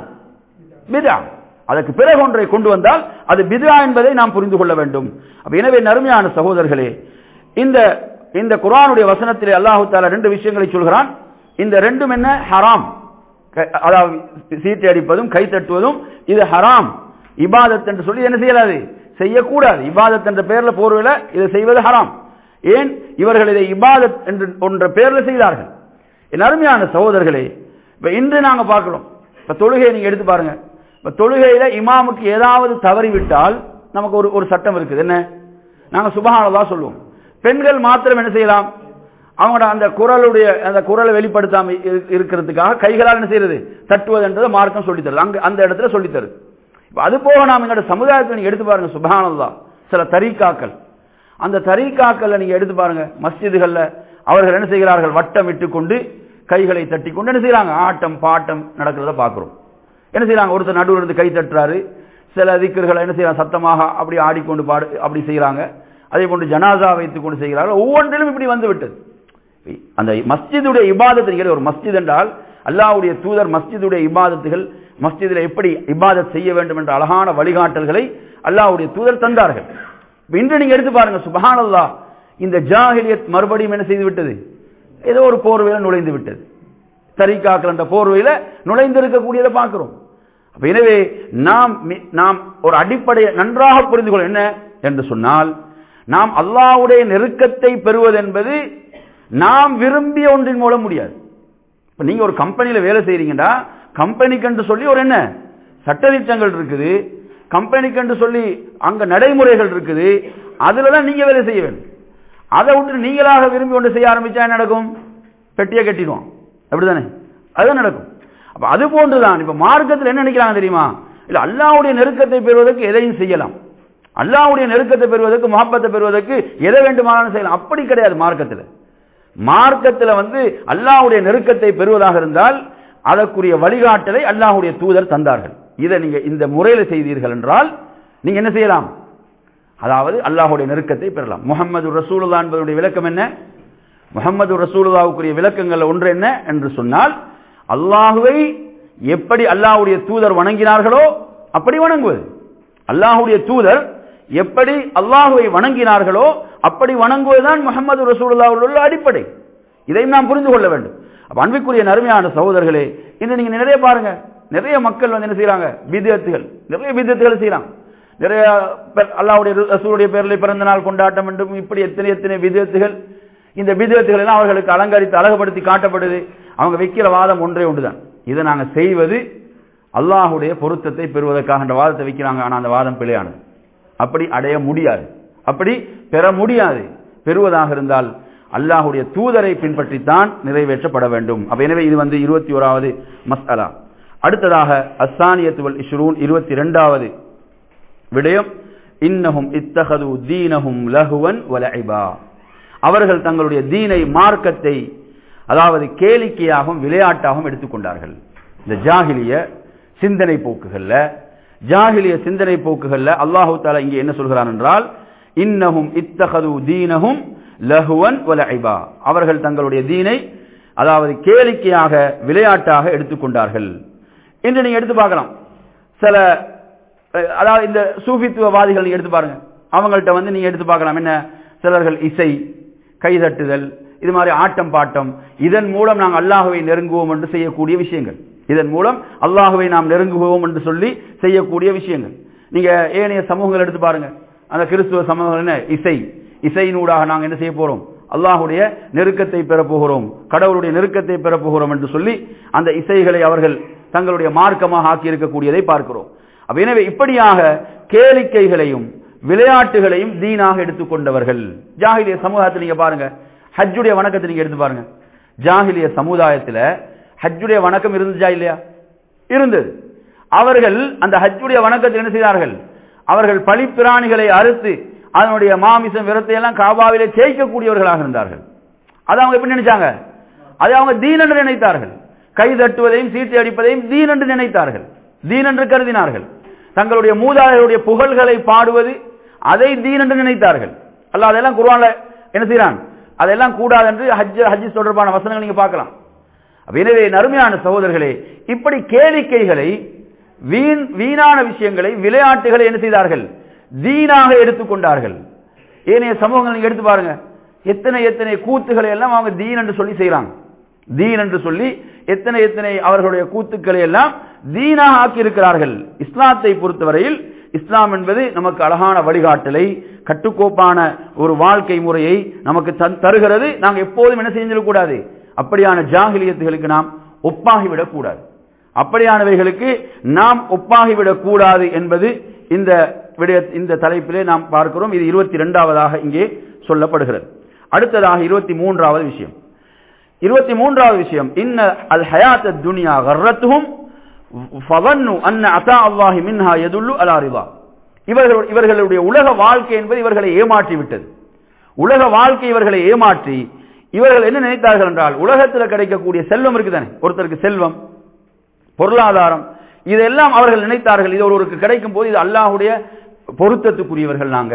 பிதா அதற்கு பிறகு ஒன்றை கொண்டு வந்தால் அது பிதா என்பதை நாம் புரிந்து கொள்ள வேண்டும் அப்ப எனவே நறுமையான சகோதரர்களே இந்த இந்த குர்ஆனுடைய வசனத்திலே அல்லாஹு தாலா ரெண்டு விஷயங்களை சொல்கிறான் இந்த ரெண்டும் என்ன ஹராம் க- அதாவது சீட்டை அடிப்பதும் கை தட்டுவதும் இது ஹராம் இபாதத் என்று சொல்லி என்ன செய்யலாது செய்யக்கூடாது இபாதத் என்ற பெயர்ல போர்வையில இதை செய்வது ஹராம் ஏன் இவர்கள் இதை இபாதத் என்று ஒன்ற பெயர்ல செய்தார்கள் என் அருமையான சகோதரர்களே இப்ப இன்று நாங்க பார்க்கிறோம் இப்ப தொழுகையை நீங்க எடுத்து பாருங்க இப்ப தொழுகையில இமாமுக்கு ஏதாவது தவறிவிட்டால் நமக்கு ஒரு ஒரு சட்டம் இருக்குது என்ன நாங்க சுபஹானல்லாஹ் சொல்லுவோம் பெண்கள் மாத்திரம் என்ன செய்யலாம் அவங்களோட அந்த குரலுடைய அந்த குரலை வெளிப்படுத்தாம இரு- இருக்கிறதுக்காக கைகளால் என்ன செய்யறது தட்டுவதுன்றதை மார்க்கம் சொல்லித் தருது அங்க அந்த இடத்துல சொல்லித் தருது இப்ப அது போக நாம் எங்களோட சமுதாயத்தில் நீங்க எடுத்து பாருங்க சுபஹானல்லாஹ் சில தரீக்காக்கள் அந்த தரீக்காக்கள்ல நீங்க எடுத்து பாருங்க மஸ்ஜிதுகள்ல அவர்கள் என்ன செய்கிறார்கள் வட்டம் இட்டு கொண்டு கைகளை தட்டி கொண்டு என்ன செய்யறாங்க ஆட்டம் பாட்டம் நடக்கிறத பார்க்கிறோம் என்ன செய்யறாங்க ஒருத்தர் நடுவில் இருந்து கை தட்டுறாரு சில திக்கர்களை என்ன செய்யறாங்க சத்தமாக அப்படி ஆடிக்கொண்டு பாடு அப்படி செய்யறாங்க அதே போன்று ஜனாசா வைத்துக் கொண்டு செய்கிறார்கள் ஒவ்வொன்றிலும் இப்படி வந்து விட்டது அந்த மஸ்ஜிதுடைய இபாதத்து நீங்க ஒரு மஸ்ஜித் என்றால் அல்லாஹ்வுடைய தூதர் மஸ்ஜிதுடைய இபாதத்துகள் மஸ்ஜிதில் எப்படி இபாதத் செய்ய வேண்டும் என்ற அழகான வழிகாட்டல்களை அல்லாஹ்வுடைய தூதர் தந்தார்கள் இப்ப இன்று நீங்க எடுத்து பாருங்க சுபஹானல்லாஹ் இந்த ஜாஹிலியத் மறுபடியும் என்ன செய்து விட்டது ஏதோ ஒரு போர்வையில நுழைந்து விட்டது தரிகாக்கள் என்ற போர்வையில நுழைந்திருக்கக்கூடியதை பார்க்கிறோம் அப்ப எனவே நாம் மி- நாம் ஒரு அடிப்படையை நன்றாக புரிந்து கொள்ள என்ன என்று சொன்னால் நாம் அல்லாஹ்வுடைய நெருக்கத்தை பெறுவது என்பது நாம் விரும்பிய ஒன்றின் மூலம் முடியாது இப்ப நீங்க ஒரு கம்பெனியில வேலை செய்றீங்கன்னா கம்பெனிக்கு என்று சொல்லி ஒரு என்ன சட்டதிட்டங்கள் இருக்குது கம்பெனிக்கு என்று சொல்லி அங்க நடைமுறைகள் இருக்குது அதுல தான் நீங்க வேலை செய்ய வேண்டும் அதை விட்டு நீங்களாக விரும்பி ஒன்று செய்ய ஆரம்பிச்சா என்ன நடக்கும் பெட்டியை கட்டிடுவோம் அப்படிதானே அதுதான் நடக்கும் அப்ப அது போன்றுதான் இப்ப மார்க்கத்தில் என்ன நினைக்கிறாங்க தெரியுமா இல்ல அல்லாஹ்வுடைய நெருக்கத்தை பெறுவதற்கு எதையும் செய்யலாம் அல்லாஹ்வுடைய நெருக்கத்தை பெறுவதற்கு மஹப்பத்தை பெறுவதற்கு எதை வேண்டுமானாலும் செய்யலாம் அப்படி கிடையாது மார்க்கத்தில் மார்க்கத்தில் வந்து அல்லாஹ்வுடைய நெருக்கத்தை பெறுவதாக இருந்தால் அதற்குரிய வழிகாட்டலை அல்லாஹ்வுடைய தூதர் தந்தார்கள் இதை நீங்க இந்த முறையில் செய்தீர்கள் என்றால் நீங்க என்ன செய்யலாம் அதாவது அல்லாஹ்வுடைய நெருக்கத்தை பெறலாம் முகமது ரசூலுல்லா என்பதனுடைய விளக்கம் என்ன முகமது ரசூலுல்லாவுக்குரிய விளக்கங்கள் ஒன்று என்ன என்று சொன்னால் அல்லாஹுவை எப்படி அல்லாஹ்வுடைய தூதர் வணங்கினார்களோ அப்படி வணங்குவது அல்லாஹ்வுடைய தூதர் எப்படி அல்லாஹுவை வணங்கினார்களோ அப்படி வணங்குவதுதான் முகமது ரசூலுல்லாவில் உள்ள அடிப்படை இதையும் நாம் புரிந்து கொள்ள வேண்டும் அப்ப அன்பிற்குரிய நறுமையான சகோதரர்களே இன்று நீங்க நிறைய பாருங்க நிறைய மக்கள் வந்து என்ன செய்யறாங்க பிதத்துகள் நிறைய பிதத்துகள் செய்யறாங்க நிறைய பேர் அல்லாஹ்வுடைய ரசூலுடைய பேரில் பிறந்த நாள் கொண்டாட்டம் என்றும் இப்படி எத்தனை எத்தனை விதத்துகள் இந்த விதத்துகள் எல்லாம் அவர்களுக்கு அலங்கரித்து அழகுபடுத்தி காட்டப்படுது அவங்க வைக்கிற வாதம் ஒன்றே ஒன்றுதான் இதை நாங்க செய்வது அல்லாஹ்வுடைய பொருத்தத்தை பெறுவதற்காக என்ற வாதத்தை வைக்கிறாங்க ஆனா அந்த வாதம் பிழையானது அப்படி அடைய முடியாது அப்படி பெற முடியாது பெறுவதாக இருந்தால் அல்லாஹ்வுடைய தூதரை பின்பற்றித்தான் நிறைவேற்றப்பட வேண்டும் அப்ப எனவே இது வந்து இருபத்தி ஓராவது மஸ்அலா அடுத்ததாக அஸ்ஸானியத்துவல் இஷ்ரூன் இருபத்தி இரண்டாவது விடயம் இன்னஹும் இத்தகது தீனஹும் லஹுவன் வலஐபா அவர்கள் தங்களுடைய தீனை மார்க்கத்தை அதாவது கேளிக்கையாகவும் விளையாட்டாகவும் எடுத்துக்கொண்டார்கள் இந்த ஜாகிலிய சிந்தனை போக்குகள்ல ஜாகிலிய சிந்தனை போக்குகள்ல அல்லாஹு தாலா இங்கே என்ன சொல்கிறான் என்றால் இன்னஹும் இத்தகது தீனஹும் லஹுவன் வலஐபா அவர்கள் தங்களுடைய தீனை அதாவது கேளிக்கையாக விளையாட்டாக எடுத்துக்கொண்டார்கள் என்று நீங்க எடுத்து பார்க்கலாம் சில அஹ், அதாவது இந்த சூஃபித்துவவாதிகள் நீங்க எடுத்து பாருங்க அவங்கள்ட்ட வந்து நீங்க எடுத்து பார்க்கலாம் என்ன சிலர்கள் இசை கைதட்டுதல் இது மாதிரி ஆட்டம் பாட்டம் இதன் மூலம் நாங்கள் அல்லாஹுவை நெருங்குவோம் என்று செய்யக்கூடிய விஷயங்கள் இதன் மூலம் அல்லாஹுவை நாம் நெருங்குவோம் என்று சொல்லி செய்யக்கூடிய விஷயங்கள் நீங்க ஏனைய சமூகங்கள் எடுத்து பாருங்க அந்த கிறிஸ்துவ சமூகங்கள் என்ன இசை இசையினூடாக நாங்கள் என்ன செய்ய போறோம் அல்லாஹுடைய நெருக்கத்தை பெறப் போகிறோம் கடவுளுடைய நெருக்கத்தை பெறப் போகிறோம் என்று சொல்லி அந்த இசைகளை அவர்கள் தங்களுடைய மார்க்கமாக ஆக்கி இருக்கக்கூடியதை பார்க்கிறோம் அப்ப எனவே இப்படியாக கேளிக்கைகளையும் விளையாட்டுகளையும் தீனாக எடுத்துக்கொண்டவர்கள் ஜாகிலிய சமூகத்தில் நீங்க பாருங்க ஹஜ்ஜுடைய வணக்கத்தை நீங்க எடுத்து பாருங்க ஜாகிலிய சமுதாயத்துல ஹஜ்ஜுடைய வணக்கம் இருந்துச்சா இல்லையா இருந்தது அவர்கள் அந்த ஹஜ்ஜுடைய வணக்கத்தை என்ன செய்தார்கள் அவர்கள் பழிப்பிராணிகளை அறுத்து அதனுடைய மாமிசம் விரத்தை எல்லாம் காபாவிலே ஜெயிக்கக்கூடியவர்களாக இருந்தார்கள் அதை அவங்க எப்படி நினைச்சாங்க அதை அவங்க தீன் என்று நினைத்தார்கள் கை தட்டுவதையும் சீட்டு அடிப்பதையும் தீன் என்று நினைத்தார்கள் தீன் என்று கருதினார்கள் தங்களுடைய மூதாதையருடைய புகழ்களை பாடுவது அதை தீன் என்று நினைத்தார்கள் அல்ல அதெல்லாம் குர்ஆன்ல என்ன செய்யறான் அதெல்லாம் கூடாது என்று ஹஜ் ஹஜ் தொடர்பான வசனங்கள் நீங்க பார்க்கலாம் அப்ப எனவே நறுமையான சகோதரர்களே இப்படி கேளிக்கைகளை வீண் வீணான விஷயங்களை விளையாட்டுகளை என்ன செய்தார்கள் தீனாக எடுத்துக்கொண்டார்கள் ஏனைய சமூகங்கள் நீங்க எடுத்து பாருங்க எத்தனை எத்தனை கூத்துக்களை எல்லாம் அவங்க தீன் என்று சொல்லி செய்யறாங்க தீன் என்று சொல்லி எத்தனை எத்தனை அவர்களுடைய கூத்துக்களை எல்லாம் தீனாக ஆக்கி இருக்கிறார்கள் இஸ்லாத்தை பொறுத்தவரையில் இஸ்லாம் என்பது நமக்கு அழகான வழிகாட்டலை கட்டுக்கோப்பான ஒரு வாழ்க்கை முறையை நமக்கு தன்- தருகிறது நாங்க எப்போதும் என்ன செஞ்சிடக்கூடாது அப்படியான ஜாகிலியத்துகளுக்கு நாம் ஒப்பாகிவிடக் கூடாது அப்படியானவைகளுக்கு நாம் ஒப்பாகிவிடக் கூடாது என்பது இந்த விடய இந்த தலைப்பிலே நாம் பார்க்கிறோம் இது இருபத்தி இரண்டாவதாக இங்கே சொல்லப்படுகிறது அடுத்ததாக இருபத்தி மூன்றாவது விஷயம் இருபத்தி மூன்றாவது விஷயம் இன்ன அல் ஹயாத் துனியா கர்ரத்துஹும் ஃபவன்னு அன்ன அதா அல்லாஹி மின்ஹா யதுல்லு அலா ரிதா இவர்கள் இவர்களுடைய உலக வாழ்க்கை என்பது இவர்களை ஏமாற்றி விட்டது உலக வாழ்க்கை இவர்களை ஏமாற்றி இவர்கள் என்ன நினைத்தார்கள் என்றால் உலகத்தில் கிடைக்கக்கூடிய செல்வம் இருக்குதானே ஒருத்தருக்கு செல்வம் பொருளாதாரம் இதெல்லாம் அவர்கள் நினைத்தார்கள் இது ஒருவருக்கு கிடைக்கும் போது இது அல்லாஹ்வுடைய பொருத்தத்துக்குரியவர்கள் நாங்க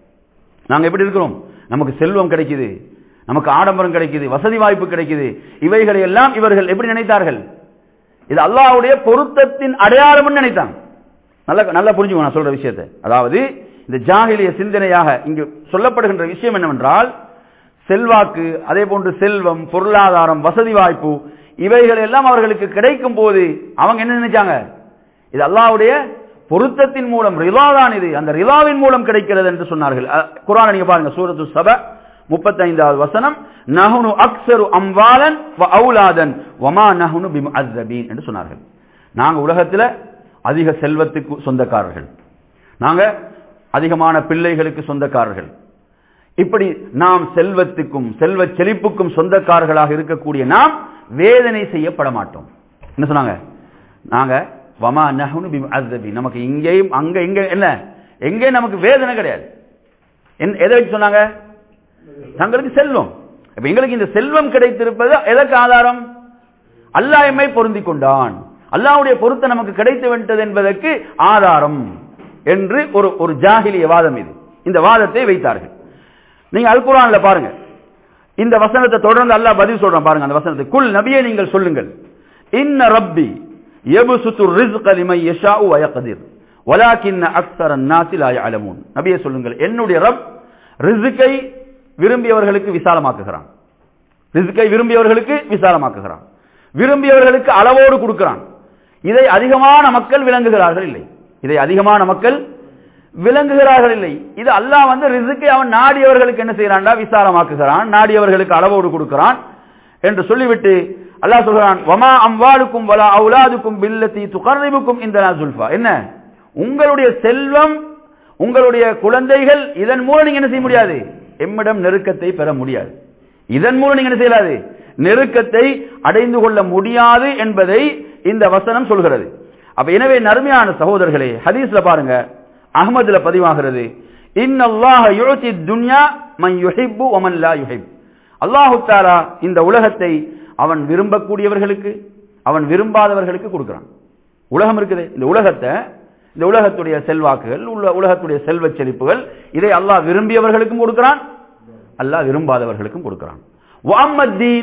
நாங்க எப்படி இருக்கிறோம் நமக்கு செல்வம் கிடைக்குது நமக்கு ஆடம்பரம் கிடைக்குது வசதி வாய்ப்பு கிடைக்குது இவைகளை எல்லாம் இவர்கள் எப்படி நினைத்தார்கள் இது அல்லாஹ்வுடைய பொருத்தத்தின் அடையாளம் நினைத்தாங்க நல்ல நல்லா புரிஞ்சுக்கணும் நான் சொல்ற விஷயத்தை அதாவது இந்த ஜாகிலிய சிந்தனையாக இங்கு சொல்லப்படுகின்ற விஷயம் என்னவென்றால் செல்வாக்கு அதே போன்று செல்வம் பொருளாதாரம் வசதி வாய்ப்பு இவைகள் எல்லாம் அவர்களுக்கு கிடைக்கும் போது அவங்க என்ன நினைச்சாங்க இது அல்லாஹ்வுடைய பொருத்தத்தின் மூலம் ரிலா தான் இது அந்த ரிலாவின் மூலம் கிடைக்கிறது என்று சொன்னார்கள் அஹ், குர்ஆனை நீங்க பாருங்க சூரத்து சப முப்பத்தைந்தாவது வசனம் நஹுனு அக்ஸரு அம்வாலன் வ அவுலாதன் வமா நஹுனு பிமுஅzzபீன் என்று சொன்னார்கள் நாங்க உலகத்துல அதிக செல்வத்துக்கு சொந்தக்காரர்கள் நாங்க அதிகமான பிள்ளைகளுக்கு சொந்தக்காரர்கள் இப்படி நாம் செல்வத்துக்கும் செல்வ செழிப்புக்கும் சொந்தக்காரர்களாக இருக்கக்கூடிய நாம் வேதனை செய்யப்பட மாட்டோம் என்ன சொன்னாங்க நாங்க வமா நஹுனு பிமுஅzzபீன் நமக்கு இங்கேயும் அங்க இங்க என்ன எங்கே நமக்கு வேதனை கிடையாது என்- எதை வச்சு சொன்னாங்க தங்களுக்கு செல்வம் இப்ப எங்களுக்கு இந்த செல்வம் கிடைத்திருப்பது எதற்கு ஆதாரம் அல்லாஹ் எம்மை பொருந்திக் கொண்டான் அல்லாஹ்வுடைய பொருத்தம் நமக்கு கிடைத்து விட்டது என்பதற்கு ஆதாரம் என்று ஒரு ஒரு ஜாகிலிய வாதம் இது இந்த வாதத்தை வைத்தார்கள் நீங்க அல் குர்ஆன்ல பாருங்க இந்த வசனத்தை தொடர்ந்து அல்லாஹ் பதில் சொல்றான் பாருங்க அந்த வசனத்தை குல் நபியே நீங்கள் சொல்லுங்கள் இன்ன ரப்பி யபசுத்து ரிஸ்க லிமன் யஷாஉ வ யக்திர் வலாக்கின்ன அக்ஸர الناس லா يعلمون நபியே சொல்லுங்கள் என்னுடைய ரப் ரிஸ்கை விரும்பியவர்களுக்கு விசாலமாக்குகிறான் ரிஸ்கை விரும்பியவர்களுக்கு விசாலமாக்குகிறான் விரும்பியவர்களுக்கு அளவோடு கொடுக்கிறான் இதை அதிகமான மக்கள் விளங்குகிறார்கள் இல்லை இதை அதிகமான மக்கள் விளங்குகிறார்கள் இல்லை இது அல்லாஹ் வந்து ரிசுக்கை அவன் நாடியவர்களுக்கு என்ன செய்யறான்டா விசாலமாக்குகிறான் நாடியவர்களுக்கு அளவோடு கொடுக்கிறான் என்று சொல்லிவிட்டு அல்லாஹ் சொல்கிறான் வமா அம்வாலுக்கும் வலா அவுலாதுக்கும் பில்லத்தி துகர்ரிபுக்கும் இந்த சுல்ஃபா என்ன உங்களுடைய செல்வம் உங்களுடைய குழந்தைகள் இதன் மூலம் நீங்க என்ன செய்ய முடியாது எம்மிடம் நெருக்கத்தை பெற முடியாது இதன் மூலம் நீங்க என்ன செய்யலாது நெருக்கத்தை அடைந்து கொள்ள முடியாது என்பதை இந்த வசனம் சொல்கிறது அப்ப எனவே நறுமையான சகோதரர்களே ஹதீஸ்ல பாருங்க அஹ்மதுல பதிவாகிறது இன்னல்லாஹ யுத்தி துன்யா மன் யுஹிப்பு வமன் லா யுஹிப் அல்லாஹு தாலா இந்த உலகத்தை அவன் விரும்பக்கூடியவர்களுக்கு அவன் விரும்பாதவர்களுக்கு கொடுக்கிறான் உலகம் இருக்குது இந்த உலகத்தை இந்த உலகத்துடைய செல்வாக்குகள் உள்ள உலகத்துடைய செல்வச் செழிப்புகள் இதை அல்லாஹ் விரும்பியவர்களுக்கும் கொடுக்கிறான் அல்லாஹ் விரும்பாதவர்களுக்கும் கொடுக்கிறான் வஅம்மத் தீன்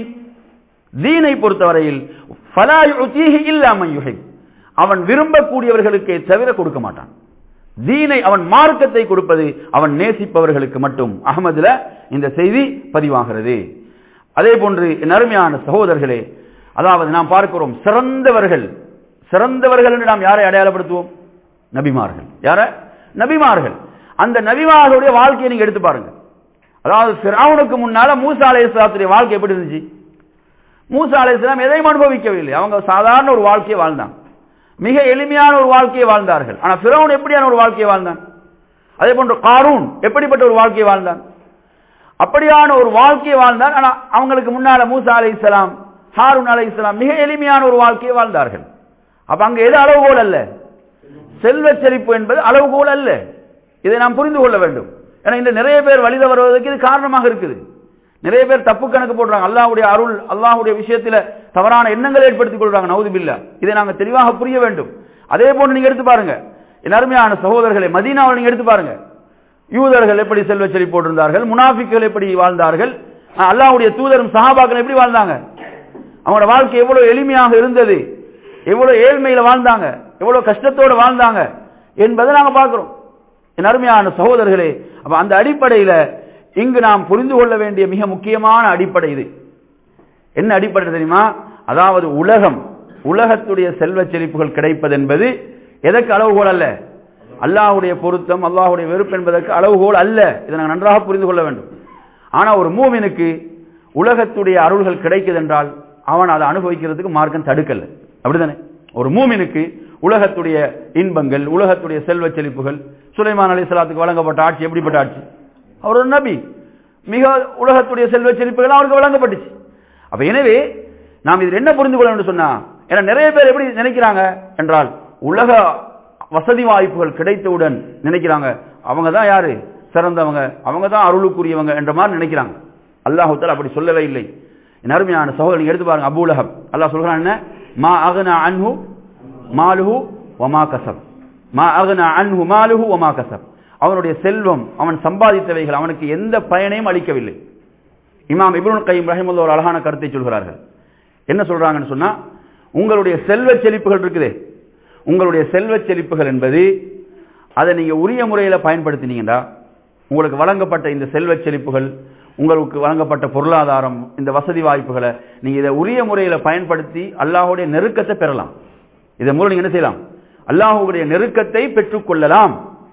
தீனை பொறுத்தவரையில் ஃபலா யுதீஹி இல்லா மன் யுஹிப் அவன் விரும்பக்கூடியவர்களுக்கே தவிர கொடுக்க மாட்டான் தீனை அவன் மார்க்கத்தை கொடுப்பது அவன் நேசிப்பவர்களுக்கு மட்டும் அகமதுல இந்த செய்தி பதிவாகிறது அதே போன்று என் அருமையான சகோதரர்களே அதாவது நாம் பார்க்கிறோம் சிறந்தவர்கள் சிறந்தவர்கள் என்று நாம் யாரை அடையாளப்படுத்துவோம் நபிமார்கள் யார நபிமார்கள் அந்த நபிமார்களுடைய வாழ்க்கையை நீங்க எடுத்து பாருங்க அதாவது ஃபிரௌனுக்கு முன்னால மூசா அலைஹிஸ்ஸலாத்துடைய வாழ்க்கை எப்படி இருந்துச்சு மூசா அலைஹிஸ்ஸலாம் எதையும் அனுபவிக்கவில்லை அவங்க சாதாரண ஒரு வாழ்க்கையை வாழ்ந்தாங்க மிக எளிமையான ஒரு வாழ்க்கையை வாழ்ந்தார்கள் ஆனா ஃபிரௌன் எப்படியான ஒரு வாழ்க்கையை வாழ்ந்தான் அதே போன்று காரூன் எப்படிப்பட்ட ஒரு வாழ்க்கையை வாழ்ந்தான் அப்படியான ஒரு வாழ்க்கையை வாழ்ந்தார் ஆனா அவங்களுக்கு முன்னால மூசா அலை இஸ்லாம் ஹாரூன் அலை இஸ்லாம் மிக எளிமையான ஒரு வாழ்க்கையை வாழ்ந்தார்கள் அப்ப அங்க எது அளவுகோல் அல்ல செல்வ செழிப்பு என்பது அளவுகோல் அல்ல இதை நாம் புரிந்து கொள்ள வேண்டும் ஏன்னா இந்த நிறைய பேர் வழித வருவதற்கு இது காரணமாக இருக்குது நிறைய பேர் தப்பு கணக்கு போடுறாங்க அல்லாஹ்வுடைய அருள் அல்லாஹ்வுடைய விஷயத்துல தவறான எண்ணங்களை ஏற்படுத்திக் கொள்றாங்க நவுதுபில்லா இதை நாங்க தெளிவாக புரிய வேண்டும் அதே போன்று நீங்க எடுத்து பாருங்க என் அருமையான சகோதரர்களை மதீனாவில் நீங்க எடுத்து பாருங்க யூதர்கள் எப்படி செல்வ செழிப்பு போட்டிருந்தார்கள் முனாஃபிக்கள் எப்படி வாழ்ந்தார்கள் அல்லாஹ்வுடைய தூதரும் சஹாபாக்கள் எப்படி வாழ்ந்தாங்க அவங்களோட வாழ்க்கை எவ்வளவு எளிமையாக இருந்தது எவ்வளவு ஏழ்மையில வாழ்ந்தாங்க எவ்வளவு கஷ்டத்தோடு வாழ்ந்தாங்க என்பதை நாங்க பார்க்கிறோம் என் அருமையான சகோதரர்களே அப்ப அந்த அடிப்படையில இங்கு நாம் புரிந்து கொள்ள வேண்டிய மிக முக்கியமான அடிப்படை இது என்ன அடிப்படை தெரியுமா அதாவது உலகம் உலகத்துடைய செல்வ செழிப்புகள் கிடைப்பது என்பது எதற்கு அளவுகோல் அல்ல அல்லாஹ்வுடைய பொருத்தம் அல்லாஹ்வுடைய வெறுப்பு என்பதற்கு அளவுகோல் அல்ல இதை நாங்கள் நன்றாக புரிந்து கொள்ள வேண்டும் ஆனா ஒரு மூமினுக்கு உலகத்துடைய அருள்கள் கிடைக்குது என்றால் அவன் அதை அனுபவிக்கிறதுக்கு மார்க்கம் தடுக்கல அப்படிதானே ஒரு மூமினுக்கு உலகத்துடைய இன்பங்கள் உலகத்துடைய செல்வ செழிப்புகள் சுலைமான் அலி சலாத்துக்கு வழங்கப்பட்ட ஆட்சி எப்படிப்பட்ட ஆட்சி அவர் ஒரு நபி மிக உலகத்துடைய செல்வ செழிப்புகள் அவருக்கு வழங்கப்பட்டுச்சு அப்ப எனவே நாம் இதில் என்ன புரிந்து கொள்ள வேண்டும் சொன்னா ஏன்னா நிறைய பேர் எப்படி நினைக்கிறாங்க என்றால் உலக வசதி வாய்ப்புகள் கிடைத்தவுடன் நினைக்கிறாங்க அவங்க தான் யாரு சிறந்தவங்க அவங்க தான் அருளுக்குரியவங்க என்ற மாதிரி நினைக்கிறாங்க அல்லாஹுத்தால் அப்படி சொல்லவே இல்லை என் அருமையான சகோதரன் நீங்க எடுத்து பாருங்க அபூலகம் அல்லாஹ் சொல்றான் என்ன மா அகனா அன்ஹு மாலுஹு வமா கசப் மா அகனா அன்ஹு மாலுஹு வமா கசப் அவனுடைய செல்வம் அவன் சம்பாதித்தவைகள் அவனுக்கு எந்த பயனையும் அளிக்கவில்லை இமாம் இப்ருல் கைம் ரஹிமுல்லா ஒரு அழகான கருத்தை சொல்கிறார்கள் என்ன சொல்றாங்கன்னு சொன்னா உங்களுடைய செல்வ செழிப்புகள் இருக்குதே உங்களுடைய செல்வ செழிப்புகள் என்பது அதை நீங்க உரிய முறையில் பயன்படுத்தினீங்கன்னா உங்களுக்கு வழங்கப்பட்ட இந்த செல்வ செழிப்புகள் உங்களுக்கு வழங்கப்பட்ட பொருளாதாரம் இந்த வசதி வாய்ப்புகளை நீங்க இதை உரிய முறையில் பயன்படுத்தி அல்லாஹுடைய நெருக்கத்தை பெறலாம் இதன் மூலம் நீங்க என்ன செய்யலாம் அல்லாஹுடைய நெருக்கத்தை பெற்றுக்கொள்ளலாம்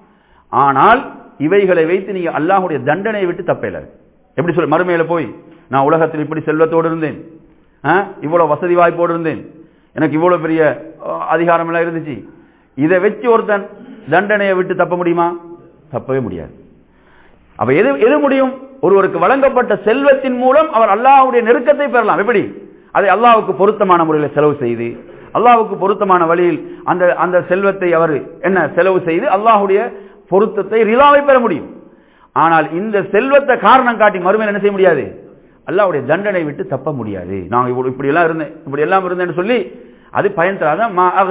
ஆனால் இவைகளை வைத்து நீங்க அல்லாஹுடைய தண்டனையை விட்டு தப்பையில எப்படி சொல்ல மறுமையில போய் நான் உலகத்தில் இப்படி செல்வத்தோடு இருந்தேன் இவ்வளவு வசதி வாய்ப்போடு இருந்தேன் எனக்கு இவ்வளவு பெரிய அதிகாரம் எல்லாம் இருந்துச்சு இதை வச்சு ஒருத்தன் தண்டனையை விட்டு தப்ப முடியுமா தப்பவே முடியாது அப்ப எது எது முடியும் ஒருவருக்கு வழங்கப்பட்ட செல்வத்தின் மூலம் அவர் அல்லாஹுடைய நெருக்கத்தை பெறலாம் எப்படி அதை அல்லாவுக்கு பொருத்தமான முறையில் செலவு செய்து அல்லாவுக்கு பொருத்தமான வழியில் அந்த அந்த செல்வத்தை அவர் என்ன செலவு செய்து அல்லாஹுடைய பொருத்தத்தை ரிலாவை பெற முடியும் ஆனால் இந்த செல்வத்தை காரணம் காட்டி மறுமையில் என்ன செய்ய முடியாது அல்லாவுடைய தண்டனை விட்டு தப்ப முடியாது நான் இவ்வளவு இப்படி எல்லாம் இருந்தேன் இப்படி எல்லாம் இருந்தேன்னு சொல்லி அது பயன் தராத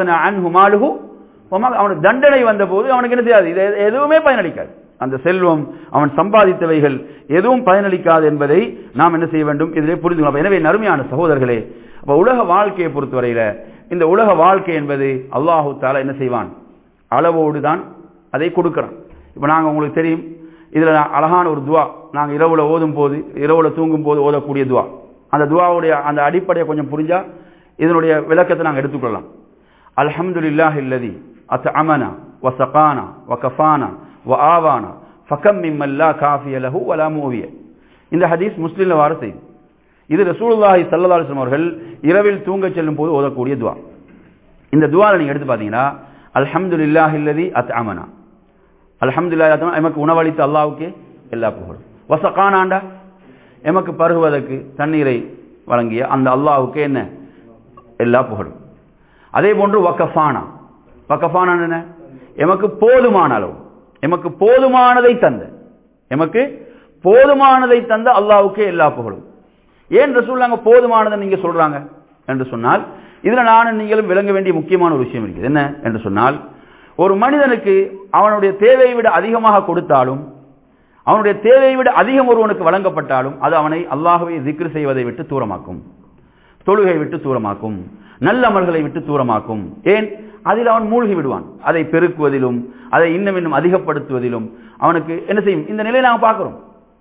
அவனுக்கு தண்டனை வந்த போது அவனுக்கு என்ன செய்யாது இது எதுவுமே பயனளிக்காது அந்த செல்வம் அவன் சம்பாதித்தவைகள் எதுவும் பயனளிக்காது என்பதை நாம் என்ன செய்ய வேண்டும் இதிலே புரிந்து கொள்ளலாம் எனவே நறுமையான சகோதரர்களே அப்ப உலக வாழ்க்கையை பொறுத்தவரையில இந்த உலக வாழ்க்கை என்பது அல்லாஹு தாலா என்ன செய்வான் அளவோடு தான் அதை கொடுக்கிறான் இப்ப நாங்க உங்களுக்கு தெரியும் இதுல அழகான ஒரு துவா நாங்க இரவுல ஓதும் போது இரவுல தூங்கும் போது ஓதக்கூடிய துவா அந்த துவாவுடைய அந்த அடிப்படையை கொஞ்சம் புரிஞ்சா இதனுடைய விளக்கத்தை நாங்க எடுத்துக்கொள்ளலாம் அல்ஹம்துலில்லாஹ் இல்லதி அத் அமனா வசகானா வகஃபானா வ ஆவானா ஃபகம் மிம்மல்லா காஃபிய லஹு வலா மூவிய இந்த ஹதீஸ் முஸ்லிம்ல வார செய்தி இது ரசூலுல்லாஹி ஸல்லல்லாஹு அலைஹி அவர்கள் இரவில் தூங்க செல்லும் போது ஓதக்கூடிய துவா இந்த துவால நீங்க எடுத்து பாத்தீங்கன்னா அல்ஹம்துலில்லாஹ் இல்லதி அத் அமனா அல்ஹம்துலில்லாஹ் எமக்கு உணவளித்த அல்லாஹ்வுக்கே எல்லா புகழும் வசகானாண்டா எமக்கு பருகுவதற்கு தண்ணீரை வழங்கிய அந்த அல்லாஹ்வுக்கு என்ன எல்லா புகழும் அதே போன்று வக்கஃபானா வக்கஃபானா என்ன எமக்கு போதுமான அளவு எமக்கு போதுமானதை தந்த எமக்கு போதுமானதை தந்த அல்லாஹ்வுக்கே எல்லா புகழும் ஏன் ரசூல்லாங்க போதுமானதை நீங்க சொல்றாங்க என்று சொன்னால் இதுல நானும் நீங்களும் விளங்க வேண்டிய முக்கியமான ஒரு விஷயம் இருக்குது என்ன என்று சொன்னால் ஒரு மனிதனுக்கு அவனுடைய தேவையை விட அதிகமாக கொடுத்தாலும் அவனுடைய தேவையை விட அதிகம் ஒருவனுக்கு வழங்கப்பட்டாலும் அது அவனை அல்லாஹுவை திக்ரு செய்வதை விட்டு தூரமாக்கும் தொழுகை விட்டு தூரமாக்கும் நல்ல அமல்களை விட்டு தூரமாக்கும் ஏன் அதில் அவன் மூழ்கி விடுவான் அதை பெருக்குவதிலும் அதை இன்னும் இன்னும் அதிகப்படுத்துவதிலும் அவனுக்கு என்ன செய்யும் இந்த நிலையை நாங்கள் பார்க்கிறோம்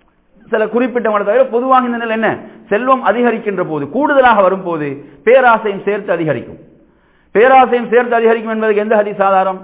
சில குறிப்பிட்ட தவிர பொதுவாக இந்த நிலை என்ன செல்வம் அதிகரிக்கின்ற போது கூடுதலாக வரும்போது பேராசையும் சேர்த்து அதிகரிக்கும் பேராசையும் சேர்த்து அதிகரிக்கும் என்பதற்கு எந்த ஹதி சாதாரம்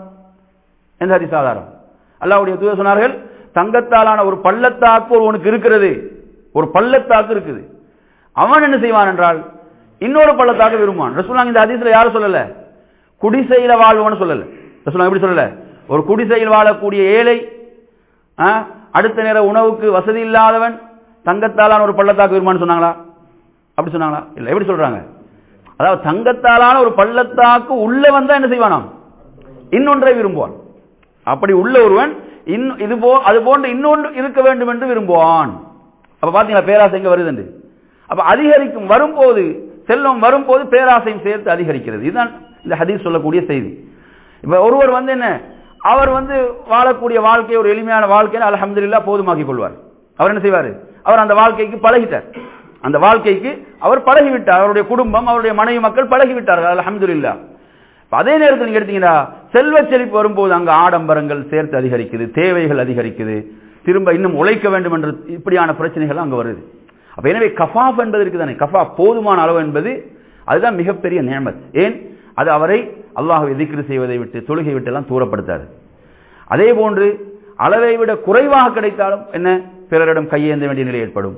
எந்த ஹதி சாதாரம் அல்லாவுடைய தூதர் சொன்னார்கள் தங்கத்தாலான ஒரு பள்ளத்தாக்கு ஒருவனுக்கு இருக்கிறது ஒரு பள்ளத்தாக்கு இருக்குது அவன் என்ன செய்வான் என்றால் இன்னொரு பள்ளத்தாக்கு விரும்புவான் ரசூலாங்க இந்த ஹதீஸ்ல யாரும் சொல்லல குடிசையில வாழ்வன்னு சொல்லல ரசூலாங்க எப்படி சொல்லல ஒரு குடிசையில் வாழக்கூடிய ஏழை அடுத்த நேர உணவுக்கு வசதி இல்லாதவன் தங்கத்தாலான ஒரு பள்ளத்தாக்கு விரும்பான்னு சொன்னாங்களா அப்படி சொன்னாங்களா இல்ல எப்படி சொல்றாங்க அதாவது தங்கத்தாலான ஒரு பள்ளத்தாக்கு உள்ள வந்தா என்ன செய்வானாம் இன்னொன்றை விரும்புவான் அப்படி உள்ள ஒருவன் இன்னும் இது போ அது போன்று இன்னொன்று இருக்க வேண்டும் என்று விரும்புவான் அப்ப பாத்தீங்களா பேராசை எங்க வருது அப்ப அதிகரிக்கும் வரும்போது செல்வம் வரும்போது பேராசையும் சேர்த்து அதிகரிக்கிறது இதுதான் இந்த ஹதீஸ் சொல்லக்கூடிய செய்தி இப்ப ஒருவர் வந்து என்ன அவர் வந்து வாழக்கூடிய வாழ்க்கை ஒரு எளிமையான வாழ்க்கை அலமதுல்லா போதுமாக்கிக் கொள்வார் அவர் என்ன செய்வார் அவர் அந்த வாழ்க்கைக்கு பழகிட்டார் அந்த வாழ்க்கைக்கு அவர் பழகிவிட்டார் அவருடைய குடும்பம் அவருடைய மனைவி மக்கள் பழகிவிட்டார்கள் அலமதுல்லா அதே நேரத்தில் நீங்க எடுத்தீங்கன்னா செல்வ செழிப்பு வரும்போது அங்க ஆடம்பரங்கள் சேர்த்து அதிகரிக்குது தேவைகள் அதிகரிக்குது திரும்ப இன்னும் உழைக்க வேண்டும் என்ற இப்படியான பிரச்சனைகள் அங்க வருது அப்ப எனவே கஃபாப் என்பது இருக்குதானே கஃபா போதுமான அளவு என்பது அதுதான் மிகப்பெரிய நியமத் ஏன் அது அவரை அல்லாஹ் எதிர்க்கு செய்வதை விட்டு தொழுகை விட்டு எல்லாம் தூரப்படுத்தாது அதே போன்று அளவை விட குறைவாக கிடைத்தாலும் என்ன பிறரிடம் கையேந்த வேண்டிய நிலை ஏற்படும்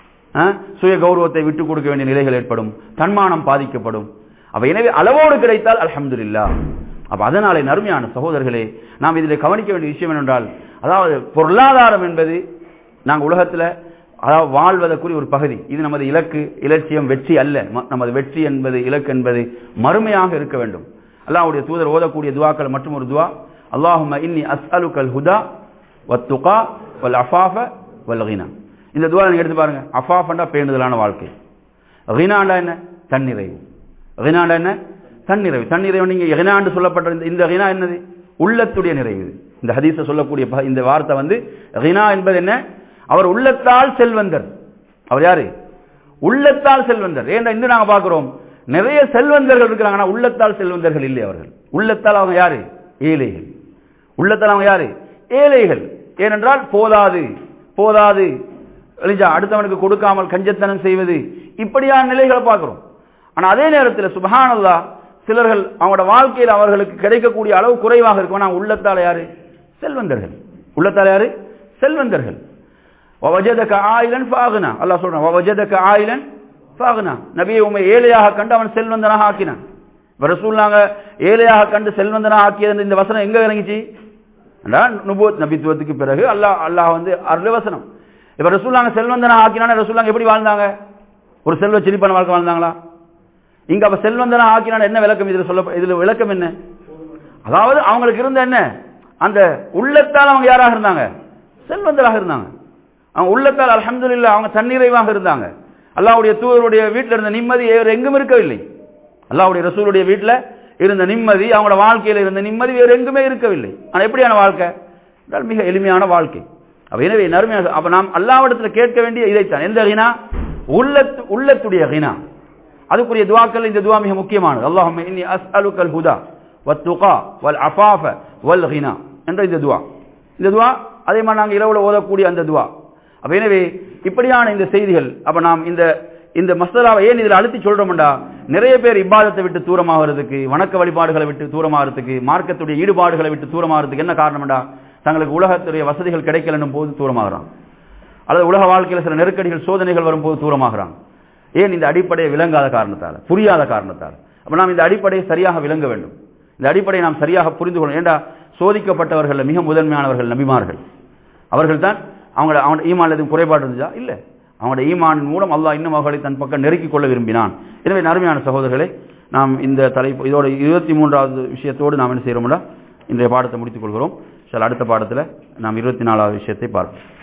சுய கௌரவத்தை விட்டுக் கொடுக்க வேண்டிய நிலைகள் ஏற்படும் தன்மானம் பாதிக்கப்படும் அப்ப எனவே அளவோடு கிடைத்தால் அலமதுல்லா அப்ப அதனாலே நறுமையான சகோதரர்களே நாம் இதில் கவனிக்க வேண்டிய விஷயம் என்னென்றால் அதாவது பொருளாதாரம் என்பது நாங்கள் உலகத்தில் அதாவது வாழ்வதற்குரிய ஒரு பகுதி இது நமது இலக்கு இலட்சியம் வெற்றி அல்ல நமது வெற்றி என்பது இலக்கு என்பது மறுமையாக இருக்க வேண்டும் அல்லாஹ்வுடைய தூதர் ஓதக்கூடிய துவாக்கள் மற்றும் ஒரு துவா அல்லாஹும இன்னி அஸ்அலுக்கல் ஹுதா வத்துகா வல் அஃபாஃப வல் கினா இந்த துவா நீங்க எடுத்து பாருங்க அஃபாஃபண்டா பேணுதலான வாழ்க்கை கினாண்டா என்ன தன்னிறைவு கினாண்டா என்ன தன்னிறைவு தன்னிறைவு நீங்க கினாண்டு சொல்லப்பட்ட இந்த இந்த கினா என்னது உள்ளத்துடைய நிறைவு இந்த ஹதீஸ சொல்லக்கூடிய இந்த வார்த்தை வந்து கினா என்பது என்ன அவர் உள்ளத்தால் செல்வந்தர் அவர் யாரு உள்ளத்தால் செல்வந்தர் ஏன்னா இன்று நாங்க பார்க்கிறோம் நிறைய செல்வந்தர்கள் இருக்கிறாங்கன்னா உள்ளத்தால் செல்வந்தர்கள் இல்லை அவர்கள் உள்ளத்தால் அவங்க யாரு ஏழைகள் உள்ளத்தால் அவங்க யாரு ஏழைகள் ஏனென்றால் போதாது போதாது அடுத்தவனுக்கு கொடுக்காமல் கஞ்சத்தனம் செய்வது இப்படியான நிலைகளை பார்க்கிறோம் ஆனா அதே நேரத்தில் சுபஹானல்லா சிலர்கள் அவங்களோட வாழ்க்கையில் அவர்களுக்கு கிடைக்கக்கூடிய அளவு குறைவாக இருக்கும் ஆனா உள்ளத்தால் யாரு செல்வந்தர்கள் உள்ளத்தால் யாரு செல்வந்தர்கள் வவஜதக ஆயிலன் ஃபாகுனா அல்லாஹ் சொல்றான் வவஜதக ஆயிலன் ஃபாகுனா நபியை உண்மை ஏழையாக கண்டு அவன் செல்வந்தனாக ஆக்கினான் இப்ப ரசூல்லாங்க ஏழையாக கண்டு செல்வந்தனாக ஆக்கியது இந்த வசனம் எங்க இறங்கிச்சு நுபுவத் நபித்துவத்துக்கு பிறகு அல்லாஹ் அல்லாஹ் வந்து அருள் வசனம் இப்ப ரசூல்லாங்க செல்வந்தனாக ஆக்கினான ரசூல்லாங்க எப்படி வாழ்ந்தாங்க ஒரு செல்வ செழிப்பான வாழ்க்கை வாழ்ந்தாங்களா இங்க அப்ப செல்வந்தனாக ஆக்கினான என்ன விளக்கம் இதுல சொல்ல இதுல விளக்கம் என்ன அதாவது அவங்களுக்கு இருந்த என்ன அந்த உள்ளத்தால் அவங்க யாராக இருந்தாங்க செல்வந்தராக இருந்தாங்க அவங்க உள்ளத்தால் அலமதுல்லா அவங்க தன்னிறைவாக இருந்தாங்க அல்லாவுடைய தூதருடைய வீட்டில் இருந்த நிம்மதி வேறு எங்கும் இருக்கவில்லை அல்லாவுடைய ரசூலுடைய வீட்டில் இருந்த நிம்மதி அவங்களோட வாழ்க்கையில் இருந்த நிம்மதி வேறு எங்குமே இருக்கவில்லை ஆனால் எப்படியான வாழ்க்கை என்றால் மிக எளிமையான வாழ்க்கை அப்ப எனவே நறுமையாக அப்ப நாம் அல்லாவிடத்தில் கேட்க வேண்டிய இதைத்தான் எந்த ஹினா உள்ளத்து உள்ளத்துடைய ஹினா அதுக்குரிய துவாக்கள் இந்த துவா மிக முக்கியமானது அல்லாஹும் இன்னி அஸ்அலுக்கல் ஹுதா வத்துகா வல் அஃபாஃப வல் ஹினா என்ற இந்த துவா இந்த துவா அதே மாதிரி நாங்கள் இரவுல ஓதக்கூடிய அந்த துவா அப்ப எனவே இப்படியான இந்த செய்திகள் அப்ப நாம் இந்த இந்த மசாலாவை ஏன் இதில் அழுத்தி சொல்றோம்டா நிறைய பேர் இப்பாதத்தை விட்டு தூரமாகிறதுக்கு வணக்க வழிபாடுகளை விட்டு தூரமாகிறதுக்கு மார்க்கத்துடைய ஈடுபாடுகளை விட்டு தூரமாகிறதுக்கு என்ன காரணம்டா தங்களுக்கு உலகத்துடைய வசதிகள் கிடைக்கலன்னும் போது தூரமாகறான் அல்லது உலக வாழ்க்கையில் சில நெருக்கடிகள் சோதனைகள் வரும்போது தூரமாகறான் ஏன் இந்த அடிப்படையை விளங்காத காரணத்தால் புரியாத காரணத்தால் அப்ப நாம் இந்த அடிப்படையை சரியாக விளங்க வேண்டும் இந்த அடிப்படையை நாம் சரியாக புரிந்து கொள்ளணும் ஏண்டா சோதிக்கப்பட்டவர்கள் மிக முதன்மையானவர்கள் நபிமார்கள் அவர்கள் தான் அவங்கள அவனோட ஈமான் எதுவும் குறைபாடு இருந்துச்சா இல்லை அவங்களோட ஈமானின் மூலம் அல்லாஹ் இன்னும் அவர்களை தன் பக்கம் நெருக்கிக் கொள்ள விரும்பினான் எனவே நறுமையான சகோதரர்களை நாம் இந்த தலைப்பு இதோட இருபத்தி மூன்றாவது விஷயத்தோடு நாம் என்ன செய்கிறோம்னா இன்றைய பாடத்தை முடித்துக் கொள்கிறோம் சில அடுத்த பாடத்தில் நாம் இருபத்தி நாலாவது விஷயத்தை பார்ப்போம்